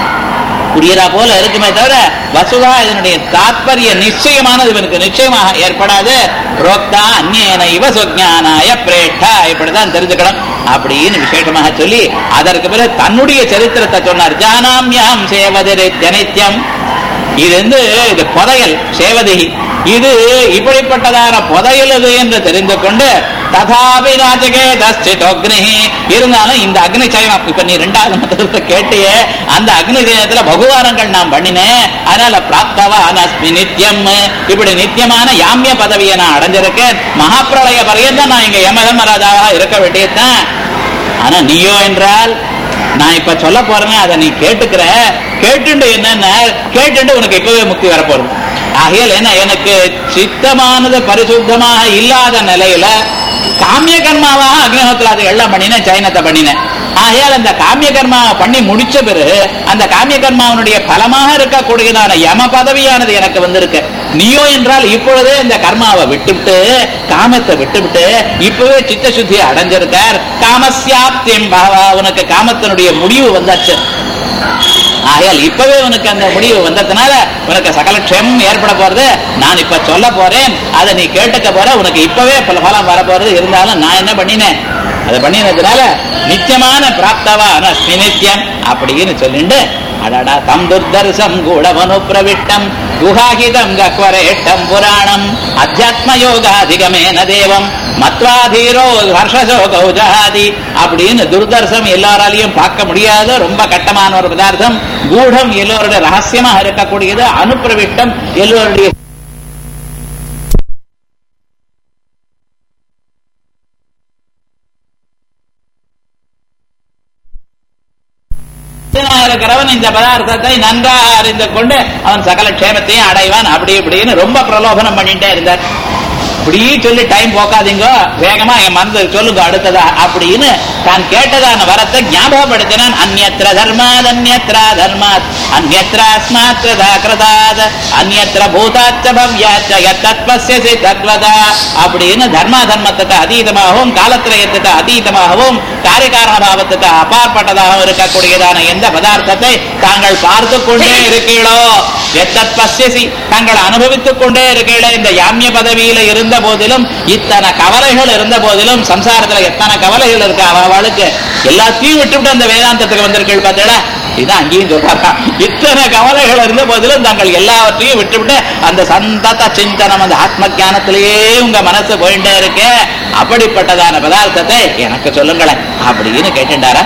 புரியறா போல இருக்குமே தவிர வசுதா இதனுடைய தாத்பரிய நிச்சயமானது இவனுக்கு நிச்சயமாக ஏற்படாது புரோக்தா அந்நேன இவ சுஜானாய பிரேட்டா இப்படிதான் தெரிஞ்சுக்கணும் அப்படின்னு விசேஷமாக சொல்லி அதற்கு பிறகு தன்னுடைய சரித்திரத்தை சொன்னார் ஜானாம்யாம் சேவதிரை ஜனித்யம் இது வந்து இது புதையல் சேவதி இது இப்படிப்பட்டதான புதையல் இது என்று தெரிந்து கொண்டு ததாபி ராஜகே தஸ்டிதோக்னி இருந்தாலும் இந்த அக்னி சயனம் இப்ப நீ ரெண்டாவது மந்திரத்தை கேட்டியே அந்த அக்னி சயனத்துல பகுவானங்கள் நான் பண்ணினேன் அதனால பிராப்தவான் அஸ்மி நித்தியம் இப்படி நித்தியமான யாமிய பதவியை நான் அடைஞ்சிருக்கேன் மகாப்பிரளய பரியந்தம் நான் இங்க யமதர்மராஜாவாக இருக்க வேண்டியதுதான் ஆனா நீயோ என்றால் நான் இப்ப சொல்ல போறேன் அதை நீ கேட்டுக்கிற கேட்டுண்டு என்னன்னா கேட்டுண்டு உனக்கு இப்பவே முக்தி வரப்போறது ஆகையால் என்ன எனக்கு சித்தமானது பரிசுத்தமாக இல்லாத நிலையில காமிய கர்மாவாக அக்னிஹோத்திராதி எல்லாம் பண்ணினேன் சைனத்தை பண்ணினேன் ஆகையால் அந்த காமிய கர்மாவை பண்ணி முடிச்ச பிறகு அந்த காமிய கர்மாவனுடைய பலமாக இருக்கக்கூடியதான யம பதவியானது எனக்கு வந்திருக்கு நீயோ என்றால் இப்பொழுதே இந்த கர்மாவை விட்டுவிட்டு காமத்தை விட்டுவிட்டு இப்பவே சித்த சுத்தி அடைஞ்சிருக்கார் காமஸ்யாப்தியம் பாவா உனக்கு காமத்தினுடைய முடிவு வந்தாச்சு ஆகையால் இப்பவே உனக்கு அந்த முடிவு வந்ததுனால உனக்கு சகல க்ஷேமம் ஏற்பட போறது நான் இப்ப சொல்ல போறேன் அதை நீ கேட்டுக்க போற உனக்கு இப்பவே பல பலம் வர போறது இருந்தாலும் நான் என்ன பண்ணினேன் அதை பண்ணினதுனால நித்தியமான பிராப்தவான நித்தியம் அப்படின்னு சொல்லிட்டு அடடா தம் துர்தர்சம் கூடமனு பிரவிட்டம் குஹாகிதம் கக்வரேட்டம் புராணம் அத்தியாத்ம யோகாதிகமேன தேவம் மத்வாதீரோ ஹர்ஷசோகௌ ஜஹாதி அப்படின்னு துர்தர்சம் எல்லாராலையும் பார்க்க முடியாத ரொம்ப கட்டமான ஒரு பதார்த்தம் கூடம் எல்லோருடைய ரகசியமாக இருக்கக்கூடியது அனுப்பிரவிட்டம் எல்லோருடைய இருக்கிறவன் இந்த பதார்த்தத்தை நன்றாக அறிந்து கொண்டு அவன் சகல க்ஷேமத்தையும் அடைவான் அப்படி இப்படின்னு ரொம்ப பிரலோபனம் பண்ணிட்டே இருந்தார் இப்படி சொல்லி டைம் போக்காதீங்க வேகமா என் மனது சொல்லுங்க அடுத்ததா அப்படின்னு தான் கேட்டதான வரத்தை ஞாபகப்படுத்தினான் அந்நத்திர தர்மாத் அந்நத்ரா தர்மாத் அந்நத்ராஸ்மாத் கிருதாத் அந்நத்திர பூதாச்ச பவ்யாச்ச யத்தத்வஸ்யசி தத்வதா அப்படின்னு தர்மா தர்மத்துக்கு அதீதமாகவும் காலத்திரயத்துக்கு அதீதமாகவும் காரியகாரண பாவத்துக்கு அப்பாற்பட்டதாகவும் இருக்கக்கூடியதான எந்த பதார்த்தத்தை தாங்கள் பார்த்து கொண்டே இருக்கீங்களோ எத்தத் பசியசி தாங்கள் அனுபவித்துக் கொண்டே இருக்கீங்களே இந்த யாமிய பதவியில இருந்த போதிலும் இத்தனை கவலைகள் இருந்த போதிலும் சம்சாரத்துல எத்தனை கவலைகள் இருக்கு அவளுக்கு எல்லாத்தையும் விட்டுவிட்டு அந்த வேதாந்தத்துக்கு வந்திருக்கீள் பார்த்தீங்களா இதான் அங்கேயும் சொல்றாங்க இத்தனை கவலைகள் இருந்த போதிலும் தாங்கள் எல்லாவற்றையும் விட்டுவிட்டு அந்த சந்தத சிந்தனம் அந்த ஆத்ம ஞானத்திலேயே உங்க மனசு போயிட்டே இருக்கு அப்படிப்பட்டதான பதார்த்தத்தை எனக்கு சொல்லுங்களேன் அப்படின்னு கேட்டுட்டாரா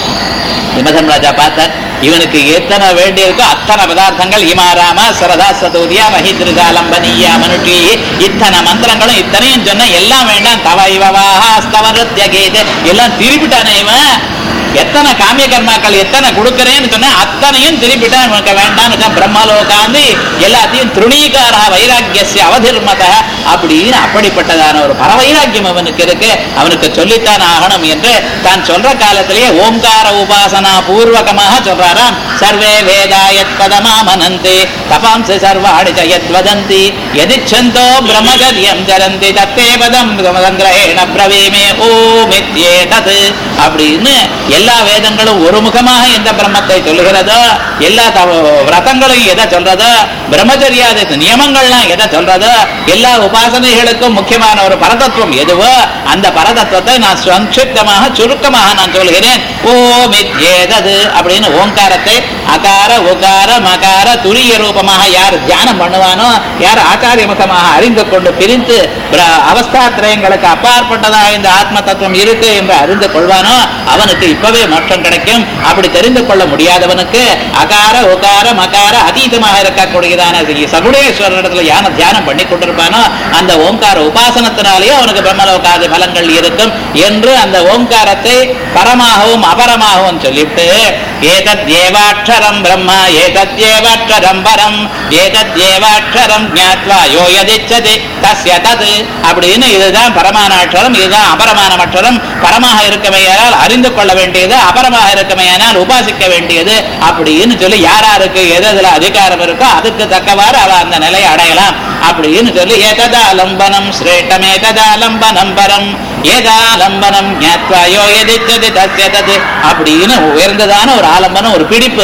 விமதன் ராஜா பார்த்தார் இவனுக்கு எத்தனை வேண்டி இருக்கோ அத்தனை பதார்த்தங்கள் இமாராம சரதா சதூரியா மஹிதிருகாலம்பனியா மனுஷி இத்தனை மந்திரங்களும் இத்தனையும் சொன்ன எல்லாம் வேண்டாம் தவ இவவாஹா ஸ்தவ நிருத்ய கீதை எல்லாம் திருப்பிட்டானே இவன் எத்தனை காமிய கர்மாக்கள் எத்தனை கொடுக்கறேன்னு சொன்ன அத்தனையும் திருப்பிட்டான் இவனுக்கு வேண்டாம் பிரம்மலோகாந்தி எல்லாத்தையும் திருணீகாரா வைராக்கியசிய அவதிர்மத அப்படின்னு அப்படிப்பட்டதான ஒரு பரவைராக்கியம் அவனுக்கு இருக்கு அவனுக்கு சொல்லித்தான் ஆகணும் என்று தான் சொல்ற காலத்திலேயே ஓம்கார உபாசனா பூர்வகமாக சொல்றாராம் சர்வே வேதாயத் பதமாமனந்தி தபாம்சி சர்வாணி ஜயத் வதந்தி எதிச்சந்தோ பிரம்மச்சரியம் ஜரந்தி தத்தே பதம் சங்கிரஹேண பிரவீமே ஓமித்யே தத் அப்படின்னு எல்லா வேதங்களும் ஒரு முகமாக எந்த பிரம்மத்தை சொல்லுகிறதோ எல்லா தவ- விரதங்களும் எதை சொல்றதோ பிரம்மச்சரியாத நியமங்கள்லாம் எதை சொல்றதோ எல்லா உபாசனைகளுக்கும் முக்கியமான ஒரு பரதத்துவம் எதுவோ அந்த பரதத்துவத்தை நான் சங்கிப்தமாக சுருக்கமாக நான் சொல்கிறேன் ஓமித்யேதது அப்படின்னு ஓங்காரத்தை அகார உகார மகார துரிய ரூபமாக யார் தியானம் பண்ணுவானோ யார் ஆச்சாரிய முகமாக அறிந்து கொண்டு பிரித்து பிர- அவஸ்தாத்திரயங்களுக்கு அப்பாற்பட்டதாக இந்த ஆத்ம தத்துவம் இருக்கு என்று அறிந்து கொள்வானோ அவனுக்கு இப்பவே மோட்சம் கிடைக்கும் அப்படி தெரிந்து கொள்ள முடியாதவனுக்கு அகார உகார மகார அதீதமாக இருக்கக்கூடியதான சகுடேஸ்வரர் இடத்துல யான தியானம் பண்ணி கொண்டிருப்பானோ அந்த ஓங்கார உபாசனத்தினாலேயே அவனுக்கு பிரம்மலோகாதி பலங்கள் இருக்கும் என்று அந்த ஓங்காரத்தை பரமாகவும் அபரமாகவும் சொல்லிவிட்டு ஏதத் ஏவாட்சரம் பிரம்ம ஏதத் ஏவாட்சரம் பரம் ஏதத் ஏவாட்சரம் ஞாத்வா யோ யதிச்சதி தஸ்ய தது அப்படின்னு இதுதான் பரமான அக்ஷரம் இதுதான் அபரமான அக்ஷரம் பரமாக இருக்கமையானால் அறிந்து கொள்ள வேண்டியது அபரமாக இருக்கமையானால் உபாசிக்க வேண்டியது அப்படின்னு சொல்லி யாராருக்கு எது அதுல அதிகாரம் இருக்கோ அதுக்கு தக்கவாறு அவ அந்த நிலையை அடையலாம் அப்படின்னு சொல்லி ஏததாலம்பனம் சிரேஷ்டம் ஏததாலம்பனம் பரம் ஏதாலம்பனம் ஞாத்வா யோ எதிச்சதி தஸ்ய தது அப்படின்னு உயர்ந்ததான ஒரு ஆலம்பனம் ஒரு பிடிப்பு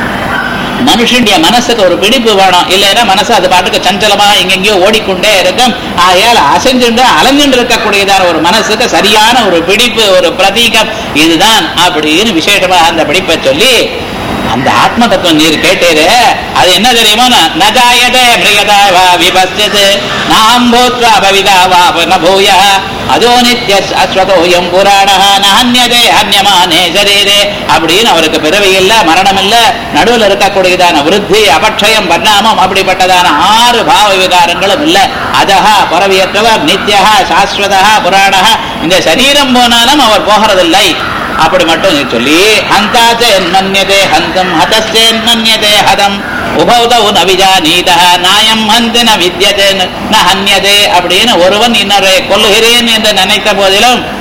மனுஷனுடைய மனசுக்கு ஒரு பிடிப்பு வேணும் இல்லைன்னா மனசு அது பாட்டுக்கு சஞ்சலமா எங்கெங்கயோ ஓடிக்கொண்டே இருக்கும் ஆகையால் அசைஞ்சுண்டு அலைஞ்சுண்டு இருக்கக்கூடியதான ஒரு மனசுக்கு சரியான ஒரு பிடிப்பு ஒரு பிரதீகம் இதுதான் அப்படின்னு விசேஷமா அந்த பிடிப்பை சொல்லி அந்த ஆத்ம தத்துவம் நீர் கேட்டீரு அது என்ன தெரியுமா நஜாயதே பிரியதா வா விபஸ்யது நாம் பூத்வா பவிதா வா புனபூய அதோ நித்ய அஸ்வதோயம் புராணா நஹன்யதே ஹன்யமானே சரீரே அப்படின்னு அவருக்கு பிறவி இல்ல மரணம் இல்ல நடுவில் இருக்கக்கூடியதான விருத்தி அபட்சயம் பரிணாமம் அப்படிப்பட்டதான ஆறு பாவ விகாரங்களும் இல்ல அதஹா பரவியற்றவர் நித்யஹா சாஸ்வதா புராணா இந்த சரீரம் போனாலும் அவர் போகிறதில்லை அப்படி மட்டும் சொல்லி ஹந்தாச்ச என்மன்யதே ஹந்தம் ஹதஸ்தேன் மன்யதே ஹதம் உபௌதௌ ந விஜானீதா நாயம் ஹந்தி ந வித்யதே ந ஹன்யதே அப்படின்னு ஒருவன் இன்னொரு கொல்லுகிறேன் என்று நினைத்த போதிலும்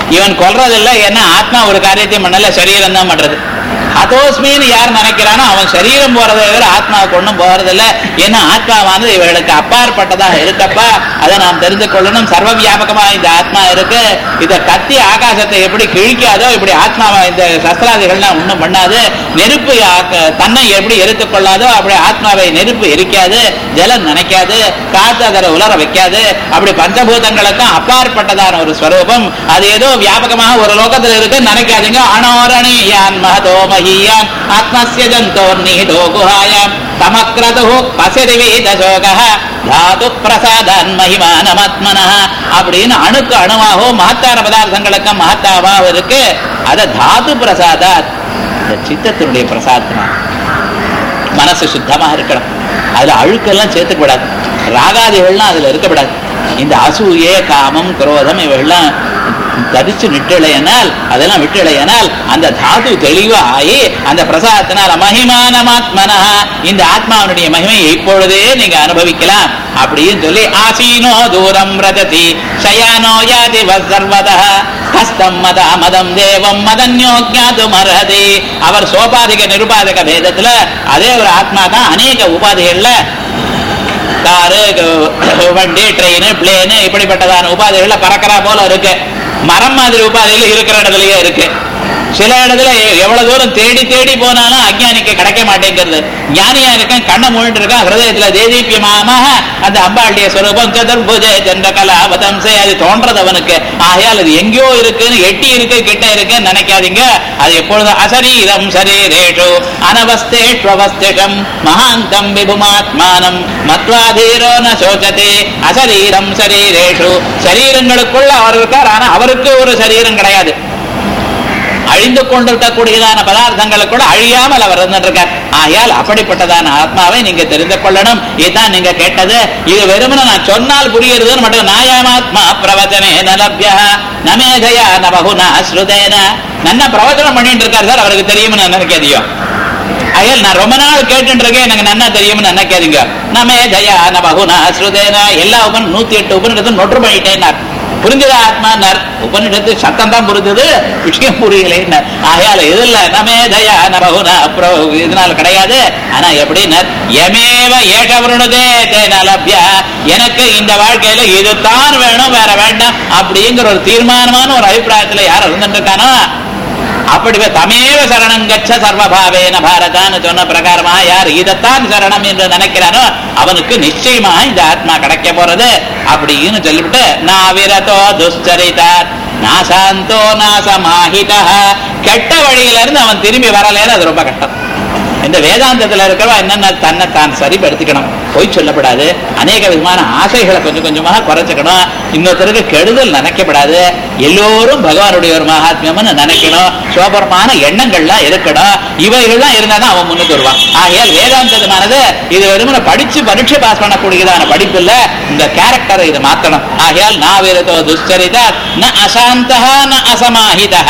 இவன் கொல்றதில்லை ஏன்னா ஆத்மா ஒரு காரியத்தையும் பண்ணல சரீரம் தான் பண்றது அதோஸ்மின்னு யார் நினைக்கிறானோ அவன் சரீரம் போறதை தவிர ஆத்மாவுக்கு ஒண்ணும் போறதில்ல ஏன்னா ஆத்மாவானது இவர்களுக்கு அப்பாற்பட்டதாக இருக்கப்பா அதை நாம் தெரிந்து கொள்ளணும் சர்வ வியாபகமா இந்த ஆத்மா இருக்கு இத கத்தி ஆகாசத்தை எப்படி கிழிக்காதோ இப்படி ஆத்மாவை இந்த சஸ்திராதிகள்லாம் ஒண்ணும் பண்ணாது நெருப்பு ஆக்க- தன்னை எப்படி எரித்துக் கொள்ளாதோ அப்படி ஆத்மாவை நெருப்பு எரிக்காது ஜலம் நினைக்காது காத்து அதை உலர வைக்காது அப்படி பஞ்சபூதங்களுக்கும் அப்பாற்பட்டதான ஒரு ஸ்வரூபம் அது ஏதோ வியாபகமாக ஒரு லோகத்துல இருக்கு நினைக்காதீங்க அனோரணீயான் மகதோ மஹீயான் ஆத்மஸ்ய ஜந்தோர் நீதோ குஹாயாம் தமக்ரது பசதி வேதசோக தாது பிரசாதான் மகிமானமாத்மன அப்படின்னு அணுக்கு அணுவாகவும் மகத்தான பதார்த்தங்களுக்கும் மகத்தாவாகவும் இருக்கு அத தாது பிரசாதாத் இந்த சித்தத்தினுடைய பிரசாதமா மனசு சுத்தமாக இருக்கணும் அதுல அழுக்கெல்லாம் சேர்த்துக்க கூடாது ராகாதிகள்லாம் அதுல இருக்கக்கூடாது இந்த அசூயே காமம் குரோதம் இவைகள்லாம் தரிச்சு நிட்டலையனால் அதெல்லாம் விட்டலையனால் அந்த தாது தெளிவா ஆகி அந்த பிரசாதத்தினால் மகிமானமாத்மனா இந்த ஆத்மாவனுடைய மகிமையை இப்பொழுதே நீங்க அனுபவிக்கலாம் அப்படின்னு சொல்லி ஆசீனோ தூரம் ரஜதி சயானோ யாதி சர்வதா ஹஸ்தம் மத மதம் தேவம் மதன்யோ ஞாதும் அர்ஹதி அவர் சோபாதிக நிருபாதிக பேதத்துல அதே ஒரு ஆத்மா தான் அநேக உபாதிகள்ல காரு க- வண்டி ட்ரெயின் பிளேனு இப்படிப்பட்டதான உபாதைகள்ல பறக்கிறா போல இருக்கு மரம் மாதிரி உபாதைகள் இருக்கிற இடத்துலயே இருக்கு சில இடத்துல எ- எவ்வளவு தூரம் தேடி தேடி போனாலும் அஜ்ஞானிக்கு கிடைக்க மாட்டேங்கிறது ஞானியா இருக்கேன் கண்ணை மூழ்கிட்டு இருக்கான் ஹிருதயத்துல தேதீபியமாக அந்த அம்பாளுடைய ஸ்வரூபம் சதுர்புஜ சந்திர கலாபதம்சை அது தோன்றது அவனுக்கு ஆகையால் அது எங்கேயோ இருக்குன்னு எட்டி இருக்கு கிட்ட இருக்குன்னு நினைக்காதீங்க அது எப்பொழுதும் அசரீரம் சரீரேஷு அனவஸ்தேஷ்வஸ்திஷம் மகாந்தம் விபுமாத்மானம் மத்வாதீரோ ந சோச்சதே அசரீரம் சரீரேஷு சரீரங்களுக்குள்ள அவர் இருக்கார் ஆனா அவருக்கு ஒரு சரீரம் கிடையாது அழிந்து கொண்டிருக்கக்கூடியதான பதார்த்தங்களுக்குள்ள அழியாமல் அவர் இருந்திருக்கார் ஆகையால் அப்படிப்பட்டதான ஆத்மாவை நீங்க தெரிந்து கொள்ளணும் இதுதான் நீங்க கேட்டது இது வெறுமனே நான் சொன்னால் புரியுறதுன்னு மட்டும் நாயாமாத்மா பிரவச்சனே நலபியா நமேதையா ந பகுனா ஸ்ருதேன நன்ன பிரவச்சனம் பண்ணிட்டு இருக்காரு சார் அவருக்கு தெரியும்னு நினைக்காதியோ அயல் நான் ரொம்ப நாள் கேட்டுட்டு இருக்கேன் எனக்கு நன்னா தெரியும்னு நினைக்காதீங்க நமே ஜயா ந பகுனா ஸ்ருதேன எல்லா உபன் நூத்தி எட்டு உபனிடத்தும் நொற்று பண்ணிட்டேன்னார் புரிஞ்சதா ஆத்மான்னார் உபனிடத்து சத்தம் தான் புரிஞ்சது விஷயம் புரியலைன்னார் ஆகையால இது இல்ல நமே தயா ந பகுனா அப்புறம் இதனால கிடையாது ஆனா எப்படின்னார் எமேவ ஏகவருணதே தேனலபியா எனக்கு இந்த வாழ்க்கையில இதுதான் வேணும் வேற வேண்டாம் அப்படிங்கிற ஒரு தீர்மானமான ஒரு அபிப்பிராயத்துல யார் இருந்துட்டு இருக்கானோ அப்படி தமேவ சரணம் கச்ச சர்வபாவேன பாரதான்னு சொன்ன பிரகாரமா யார் இதைத்தான் சரணம் என்று நினைக்கிறானோ அவனுக்கு நிச்சயமா இந்த ஆத்மா கிடைக்க போறது அப்படின்னு சொல்லிவிட்டு நாவிரதோ துஷ்சரிதா நாசாந்தோ நாசமாஹிதா கெட்ட வழியில இருந்து அவன் திரும்பி வரலைன்னு அது ரொம்ப கஷ்டம் இந்த வேதாந்தத்துல இருக்கிறவா என்னென்ன தன்னை தான் சரிப்படுத்திக்கணும் பொய் சொல்லப்படாது அநேக விதமான ஆசைகளை கொஞ்சம் கொஞ்சமாக குறைச்சிக்கணும் இன்னொருத்தருக்கு கெடுதல் நினைக்கப்படாது எல்லோரும் பகவானுடைய ஒரு மகாத்மியம்னு நினைக்கணும் சோபரமான எண்ணங்கள்லாம் இருக்கணும் இவைகள்லாம் இருந்தா தான் அவன் முன்னுக்கு வருவான் ஆகையால் வேதாந்தமானது இது வெறுமனை படிச்சு பரீட்சை பாஸ் பண்ணக்கூடியதான படிப்பு இல்ல இந்த கேரக்டரை இது மாத்தணும் ஆகையால் நாவிரதோ துஷ்சரிதா ந அசாந்தா ந அசமாஹிதா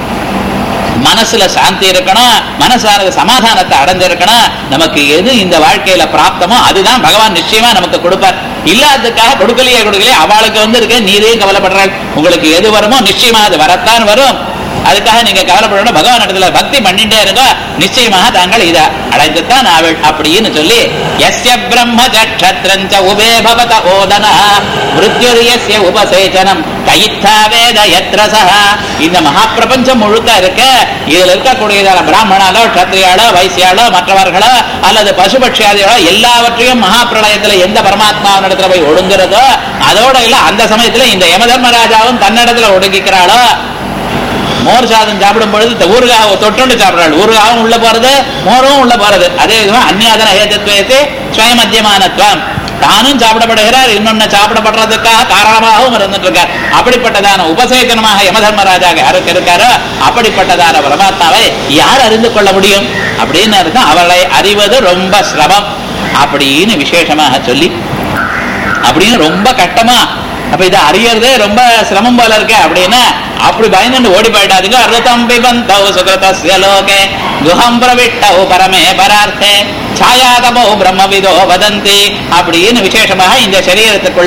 மனசுல சாந்தி இருக்கணும் மனசானது சமாதானத்தை அடைஞ்சிருக்கணும் நமக்கு எது இந்த வாழ்க்கையில பிராப்தமோ அதுதான் பகவான் நிச்சயமா நமக்கு கொடுப்பார் இல்லாததுக்காக கொடுக்கலையே கொடுக்கலையே அவளுக்கு வந்து இருக்க நீரே கவலைப்படுறாள் உங்களுக்கு எது வருமோ நிச்சயமா அது வரத்தான் வரும் அதுக்காக நீங்க கவலைப்படணும் பகவான் இடத்துல பக்தி பண்ணிட்டே இருங்க நிச்சயமாக தாங்கள் இதை அடைந்துத்தான் அவள் அப்படின்னு சொல்லி எஸ்ய பிரம்ம சக்ஷத்ரஞ்ச உபே பவத ஓதன மிருத்யுரியஸ்ய உபசேச்சனம் கைத்தா வேத யத்ரசஹ இந்த மகாப்பிரபஞ்சம் முழுக்க இருக்க இதுல இருக்கக்கூடியதான பிராமணாலோ கத்திரியாளோ வைசியாளோ மற்றவர்களோ அல்லது பசுபட்சியாதிகளோ எல்லாவற்றையும் மகாபிரளயத்துல எந்த பரமாத்மாவினிடத்துல போய் ஒடுங்குறதோ அதோட இல்ல அந்த சமயத்துல இந்த யமதர்மராஜாவும் தன்னிடத்துல ஒடுங்கிக்கிறாளோ மோர் சாதம் சாப்பிடும் பொழுது இந்த ஊறுகாவை தொட்டுண்டு சாப்பிடுறாள் ஊறுகாவும் உள்ள போறது மோரும் உள்ள போறது அதே விதமா அந்நியாதன ஹேதத்துவத்தை சுயமத்தியமானத்துவம் தானும் சாப்பிடப்படுகிறார் இன்னொன்னு சாப்பிடப்படுறதுக்காக காரணமாகவும் இருந்துட்டு இருக்கார் அப்படிப்பட்டதான உபசேகனமாக யமதர்மராஜா யாருக்கு இருக்காரோ அப்படிப்பட்டதான பரமாத்மாவை யார் அறிந்து கொள்ள முடியும் அப்படின்னு இருக்கும் அவளை அறிவது ரொம்ப சிரமம் அப்படின்னு விசேஷமாக சொல்லி அப்படின்னு ரொம்ப கஷ்டமா அப்ப இதை அறியறதே ரொம்ப சிரமம் போல இருக்கு அப்படின்னு அப்படி பயந்துட்டு ஓடி போயிட்டாதுங்க அருதம் பிபந்தௌ சுகிருதஸ்ய லோகே குஹம் பிரவிட்டௌ பரமே பரார்த்தே சாயாதபோ பிரம்மவிதோ வதந்தி அப்படின்னு விசேஷமாக இந்த சரீரத்துக்குள்ள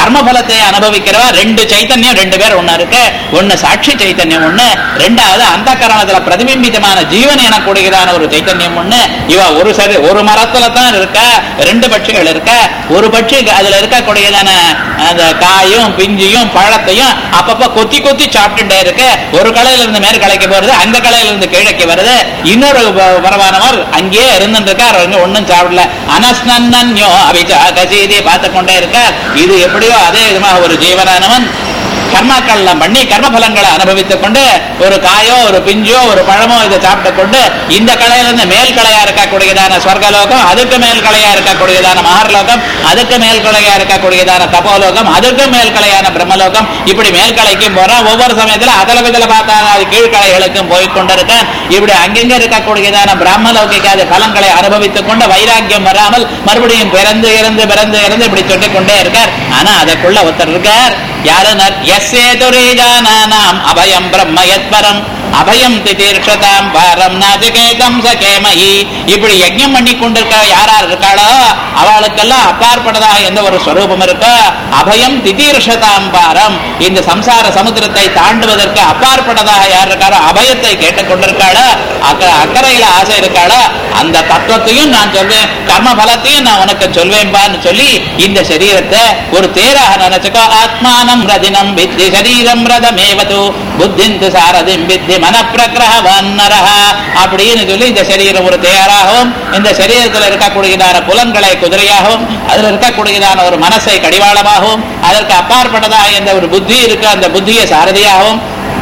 கர்மபலத்தை அனுபவிக்கிறவா ரெண்டு சைத்தன்யம் ரெண்டு பேர் ஒண்ணு இருக்கு ஒண்ணு சாட்சி சைத்தன்யம் ஒண்ணு ரெண்டாவது அந்த கரணத்துல பிரதிபிம்பிதமான ஜீவன் எனக்கூடியதான ஒரு சைத்தன்யம் ஒண்ணு இவ ஒரு சரி ஒரு மரத்துல தான் இருக்க ரெண்டு பட்சிகள் இருக்க ஒரு பட்சி அதுல இருக்கக்கூடியதான அந்த காயும் பிஞ்சியும் பழத்தையும் அப்பப்ப கொத்தி கொத்தி சாப்பிட்டுட்டே இருக்கு ஒரு கலையில இருந்து மேல் கலைக்கு போறது அந்த கலையில இருந்து கீழக்கு வருது இன்னொரு ப- பரவானவர் அங்கேயே இருந்துட்டு இருக்கார் அவங்க ஒண்ணும் சாப்பிடல அனஸ்னன்யோ அபிஜா கசீதி பார்த்து கொண்டே இருக்கார் இது எப்படியோ அதே விதமாக ஒரு ஜீவனானவன் கர்மாக்கள்லாம் பண்ணி கர்மபலங்களை அனுபவித்துக் கொண்டு ஒரு காயோ ஒரு பிஞ்சோ ஒரு பழமோ இதை சாப்பிட்டு கொண்டு இந்த கலையில இருந்து மேல் கலையா இருக்கக்கூடியதான ஸ்வர்கலோகம் அதுக்கு மேல் கலையா இருக்கக்கூடியதான மகர்லோகம் அதுக்கு மேல் கலையா இருக்கக்கூடியதான தபோலோகம் அதுக்கு மேல் கலையான பிரம்மலோகம் இப்படி மேல் கலைக்கும் போறான் ஒவ்வொரு சமயத்துல அதல விதல பார்த்தா அது கீழ்கலைகளுக்கும் போய் கொண்டிருக்கான் இப்படி அங்கங்க இருக்கக்கூடியதான பிரம்மலோகிக்காத பலங்களை அனுபவித்துக் கொண்டு வைராக்கியம் வராமல் மறுபடியும் பிறந்து இறந்து பிறந்து இறந்து இப்படி சொல்லிக் கொண்டே இருக்கார் ஆனா அதற்குள்ள ஒருத்தர் இருக்கார் யாருனர் எஸ்ஏதுரீஜானாம் அபயம் பிரம்ம யத்பரம் அபயம் திதீர்ஷதாம் பாரம் நாஜகேதம் சகேமயி இப்படி யஜ்ஞம் பண்ணி கொண்டிருக்க யாரா இருக்காளோ அவளுக்கெல்லாம் அப்பாற்பட்டதாக எந்த ஒரு ஸ்வரூபம் இருக்கோ அபயம் திதீர்ஷதாம் பாரம் இந்த சம்சார சமுத்திரத்தை தாண்டுவதற்கு அப்பாற்பட்டதாக யார் இருக்காரோ அபயத்தை கேட்டுக் கொண்டிருக்காளோ அக்க அக்கறையில ஆசை இருக்காளோ அந்த தத்துவத்தையும் நான் சொல்வேன் கர்ம பலத்தையும் நான் உனக்கு சொல்வேன்பான்னு சொல்லி இந்த சரீரத்தை ஒரு தேராக நினைச்சுக்கோ ஆத்மானம் ரதினம் வித்தி சரீரம் ரதமேவது புத்திந்து சாரதிம் வித்தி மன பிரகிரகவன்னரஹ அப்படின்னு சொல்லி இந்த சரீரம் ஒரு தேராகவும் இந்த சரீரத்தில் இருக்கக்கூடியதான புலன்களை குதிரையாகவும் அதில் இருக்கக்கூடியதான ஒரு மனசை கடிவாளமாகவும் அதற்கு அப்பாற்பட்டதாக எந்த ஒரு புத்தி இருக்கு அந்த புத்தியை சாரதியாகவும்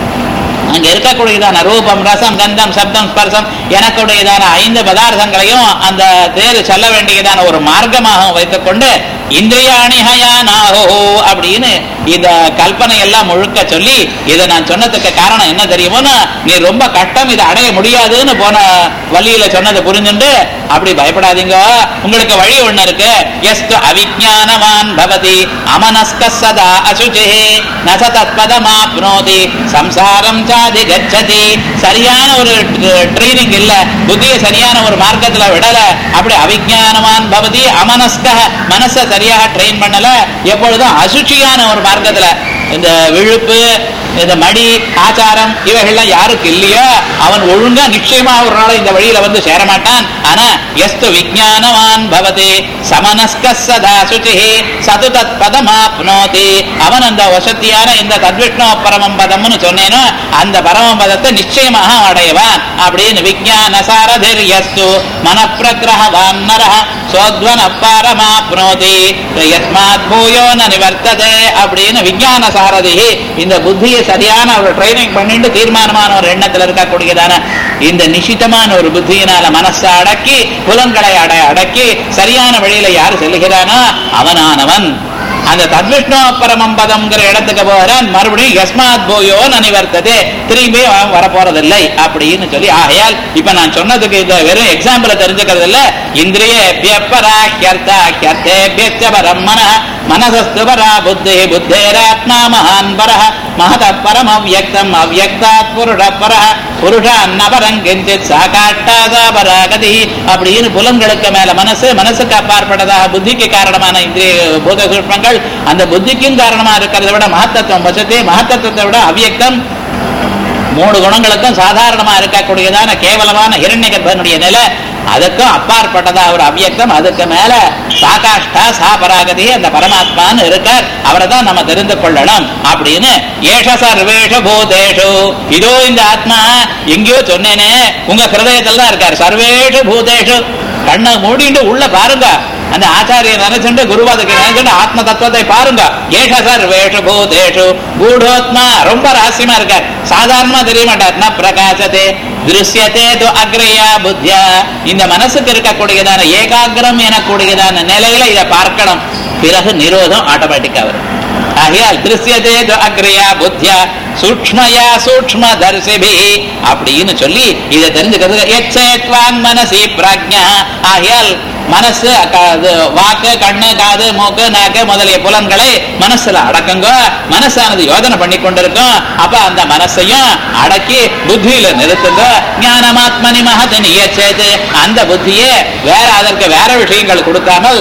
அங்க இருக்கக்கூடியதான ரூபம் ரசம் கந்தம் சப்தம் ஸ்பர்சம் எனக்குடையதான ஐந்து பதார்த்தங்களையும் அந்த தேர் செல்ல வேண்டியதான ஒரு மார்க்கமாகவும் வைத்துக்கொண்டு இந்திரியாணி ஹயானாஹோ அப்படின்னு இந்த கல்பனை எல்லாம் முழுக்க சொல்லி இதை நான் சொன்னதுக்கு காரணம் என்ன தெரியுமோன்னா நீ ரொம்ப கஷ்டம் இதை அடைய முடியாதுன்னு போன வழியில சொன்னதை புரிஞ்சுண்டு அப்படி பயப்படாதீங்க உங்களுக்கு வழி ஒண்ணு இருக்கு எஸ்து அவிஜானவான் பவதி அமனஸ்க சதா அசுச்சி நச தத்பதமாப்னோதி சம்சாரம் சாதி கச்சதி சரியான ஒரு ட்ரைனிங் இல்ல புத்திய சரியான ஒரு மார்க்கத்துல விடல அப்படி அவிஜானவான் பவதி அமனஸ்க மனச சரியாக ட்ரெயின் பண்ணல எப்பொழுதும் அசுச்சியான ஒரு மார்க்கத்துல இந்த விழுப்பு இந்த மடி ஆச்சாரம் இவைகள்லாம் யாருக்கு இல்லையோ அவன் ஒழுங்கா நிச்சயமா ஒரு நாள் இந்த வழியில வந்து சேர மாட்டான் ஆனா எஸ்து விஜானவான் பவதி சமனஸ்க சதா சுச்சி சது தத் பதமாப்னோதி அவன் அந்த வசத்தியான இந்த தத்விஷ்ணு பரமம் பதம்னு சொன்னேனோ அந்த பரம பதத்தை நிச்சயமாக அடையவான் அப்படின்னு விஜான சாரதிர் எஸ்து மனப்பிரகிரகவான் நரஹ சோத்வன பரமாப்னோதி யஸ்மாத் பூயோ ந நிவர்த்ததே அப்படின்னு விஞ்ஞான சாரதி இந்த புத்தியை சரியான ஒரு ட்ரைனிங் பண்ணிட்டு தீர்மானமான ஒரு எண்ணத்துல இருக்கக்கூடியதான இந்த நிஷிதமான ஒரு புத்தியினால மனசை அடக்கி புலன்களை அட அடக்கி சரியான வழியில யார் செல்கிறானோ அவனானவன் அந்த தத்விஷ்ணு பரமம் பதம்ங்கிற இடத்துக்கு போகிறான் மறுபடியும் யஸ்மாத் போயோ நிவர்த்ததே திரும்பி அவன் வரப்போறதில்லை அப்படின்னு சொல்லி ஆகையால் இப்ப நான் சொன்னதுக்கு இந்த வெறும் எக்ஸாம்பிள தெரிஞ்சுக்கிறது இல்ல இந்திரிய வியப்பராஹ்யர்த்தா ஹ்யர்த்தேபியச்ச பரம் மன மனசஸ்து பரா புத்தி புத்தேராத்மா மகான் பரஹ மகத பரம் அவ்யக்தம் அவ்யக்தாத் புருஷ பரஹ புருஷான் நபரங் கிஞ்சித் சாகாட்டா சாபராகதி அப்படின்னு புலன்களுக்கு மேல மனசு மனசுக்கு அப்பாற்பட்டதாக புத்திக்கு காரணமான இந்திரிய பூத சூட்பங்கள் அந்த புத்திக்கும் காரணமா இருக்கிறத விட மகத்தத்துவம் வசதி மகத்தத்துவத்தை விட அவ்யக்தம் மூணு குணங்களுக்கும் சாதாரணமா இருக்கக்கூடியதான கேவலமான ஹிரண்யகர்ப்பனுடைய நிலை அதுக்கும் அப்பாற்பட்டதா ஒரு அவ்யக்தம் அதுக்கு மேல சாகாஷ்டா சாபராகதி அந்த பரமாத்மான்னு இருக்கார் அவரை தான் நம்ம தெரிந்து கொள்ளணும் அப்படின்னு ஏஷ சர்வேஷ பூதேஷு இதோ இந்த ஆத்மா எங்கேயோ சொன்னேனே உங்க ஹிருதயத்துல தான் இருக்கார் சர்வேஷு பூதேஷு கண்ணை மூடிட்டு உள்ள பாருங்க அந்த ஆச்சாரிய நினைச்சுட்டு குருவாதத்தை நினைச்சுட்டு ஆத்ம தத்துவத்தை பாருங்க ஏஷ சர்வேஷு பூதேஷு கூடோத்மா ரொம்ப ரகசியமா இருக்கார் சாதாரணமா தெரிய மாட்டார் ந பிரகாசத்தே திருஷ்யத்தே து அக்ரையா புத்தியா இந்த மனசுக்கு இருக்கக்கூடியதான ஏகாகிரம் எனக்கூடியதான நிலையில இதை பார்க்கணும் பிறகு நிரோதம் ஆட்டோமேட்டிக்கா வரும் ஆகையால் திருஷ்யதே து அக்ரியா புத்தியா சூக்ஷ்மயா சூக்ஷ்ம தரிசிபி அப்படின்னு சொல்லி இதை தெரிஞ்சுக்கிறது எச்சேத்வான் மனசி பிரக்ஞா ஆகையால் மனசு க- இது வாக்கு கண்ணு காது மூக்கு நாக்கு முதலிய புலன்களை மனசுல அடக்குங்க மனசானது யோஜனை பண்ணி கொண்டிருக்கும் அப்ப அந்த மனசையும் அடக்கி புத்தியில நிறுத்துங்க ஞானமாத்மனி மகது நியச்சேது அந்த புத்தியே வேற அதற்கு வேற விஷயங்கள் கொடுக்காமல்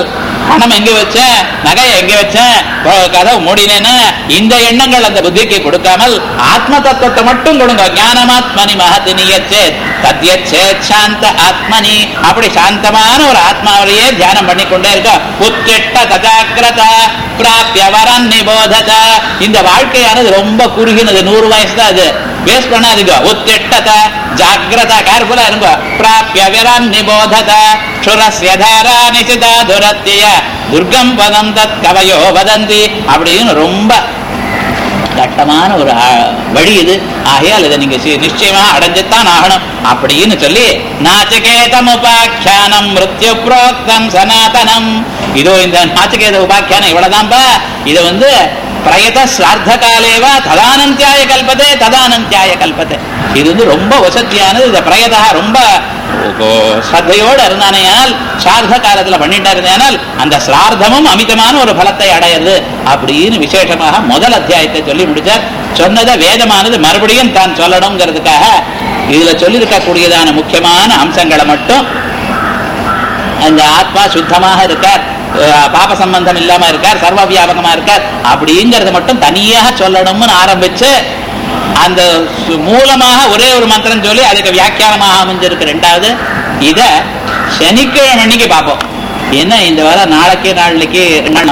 பணம் எங்க வச்சேன் நகை எங்க வச்சேன் கொ- கதவு மூடினேன்னு இந்த எண்ணங்கள் அந்த புத்திக்கு கொடுக்காமல் ஆத்ம தத்துவத்தை மட்டும் கொடுங்க ஞானமாத்மனி மகதி நியச்சே தத்யச்சே சாந்த ஆத்மனி அப்படி சாந்தமான ஒரு ஆத்மாவிலேயே தியானம் பண்ணி கொண்டே இருக்க உத்திட்ட தஜாக்கிரத பிராப்திய வரன் நிபோதத இந்த வாழ்க்கையானது ரொம்ப குறுகினது நூறு வயசு தான் அது வேஸ்ட் பண்ணாதீங்க உத்திட்டத ஜாகிரத கேர்ஃபுல்லா இருங்க பிராப்திய விரன் நிபோதத சுரஸ்ய தாரா நிசிதா துரத்திய துர்கம் பதம் தத் கவயோ வதந்தி அப்படின்னு ரொம்ப தட்டமான ஒரு ஆ, வழி இது ஆகையால் இதை நீங்க சி- நிச்சயமா அடைஞ்சுத்தான் ஆகணும் அப்படின்னு சொல்லி நாச்சிகேதம் உபாக்கியானம் மிருத்யு புரோக்தம் சனாதனம் இதோ இந்த நாச்சிகேத உபாக்கியானம் இவ்வளவுதான்ப்பா இது வந்து பிரயத ஸ்ரார்த்த காலேவா ததானந்தியாய கல்பதே ததானந்தியாய கல்பதே இது வந்து ரொம்ப வசதியானது இந்த பிரயதா ரொம்ப ஓ- ஸ்ரத்தையோடு இருந்தானேயால் ஸ்ரார்த்த காலத்துல பண்ணிட்டா இருந்தானால் அந்த ஸ்ரார்த்தமும் அமிதமான ஒரு பலத்தை அடையிறது அப்படின்னு விசேஷமாக முதல் அத்தியாயத்தை சொல்லி முடிச்சார் சொன்னதை வேதமானது மறுபடியும் தான் சொல்லணுங்கிறதுக்காக இதுல சொல்லியிருக்கக்கூடியதான முக்கியமான அம்சங்களை மட்டும் அந்த ஆத்மா சுத்தமாக இருக்கார் அஹ் பாப சம்பந்தம் இல்லாம இருக்கார் சர்வ வியாபகமா இருக்கார் அப்படிங்கறத மட்டும் தனியாக சொல்லணும்னு ஆரம்பிச்சு அந்த சு- மூலமாக ஒரே ஒரு மந்திரம் சொல்லி அதுக்கு வியாக்கியானமாக அமைஞ்சிருக்கு ரெண்டாவது இத சனிக்கிழமை அன்னைக்கு பார்ப்போம் என்ன இந்த வாரம் நாளைக்கு நாளைக்கு ரெண்டு நாள்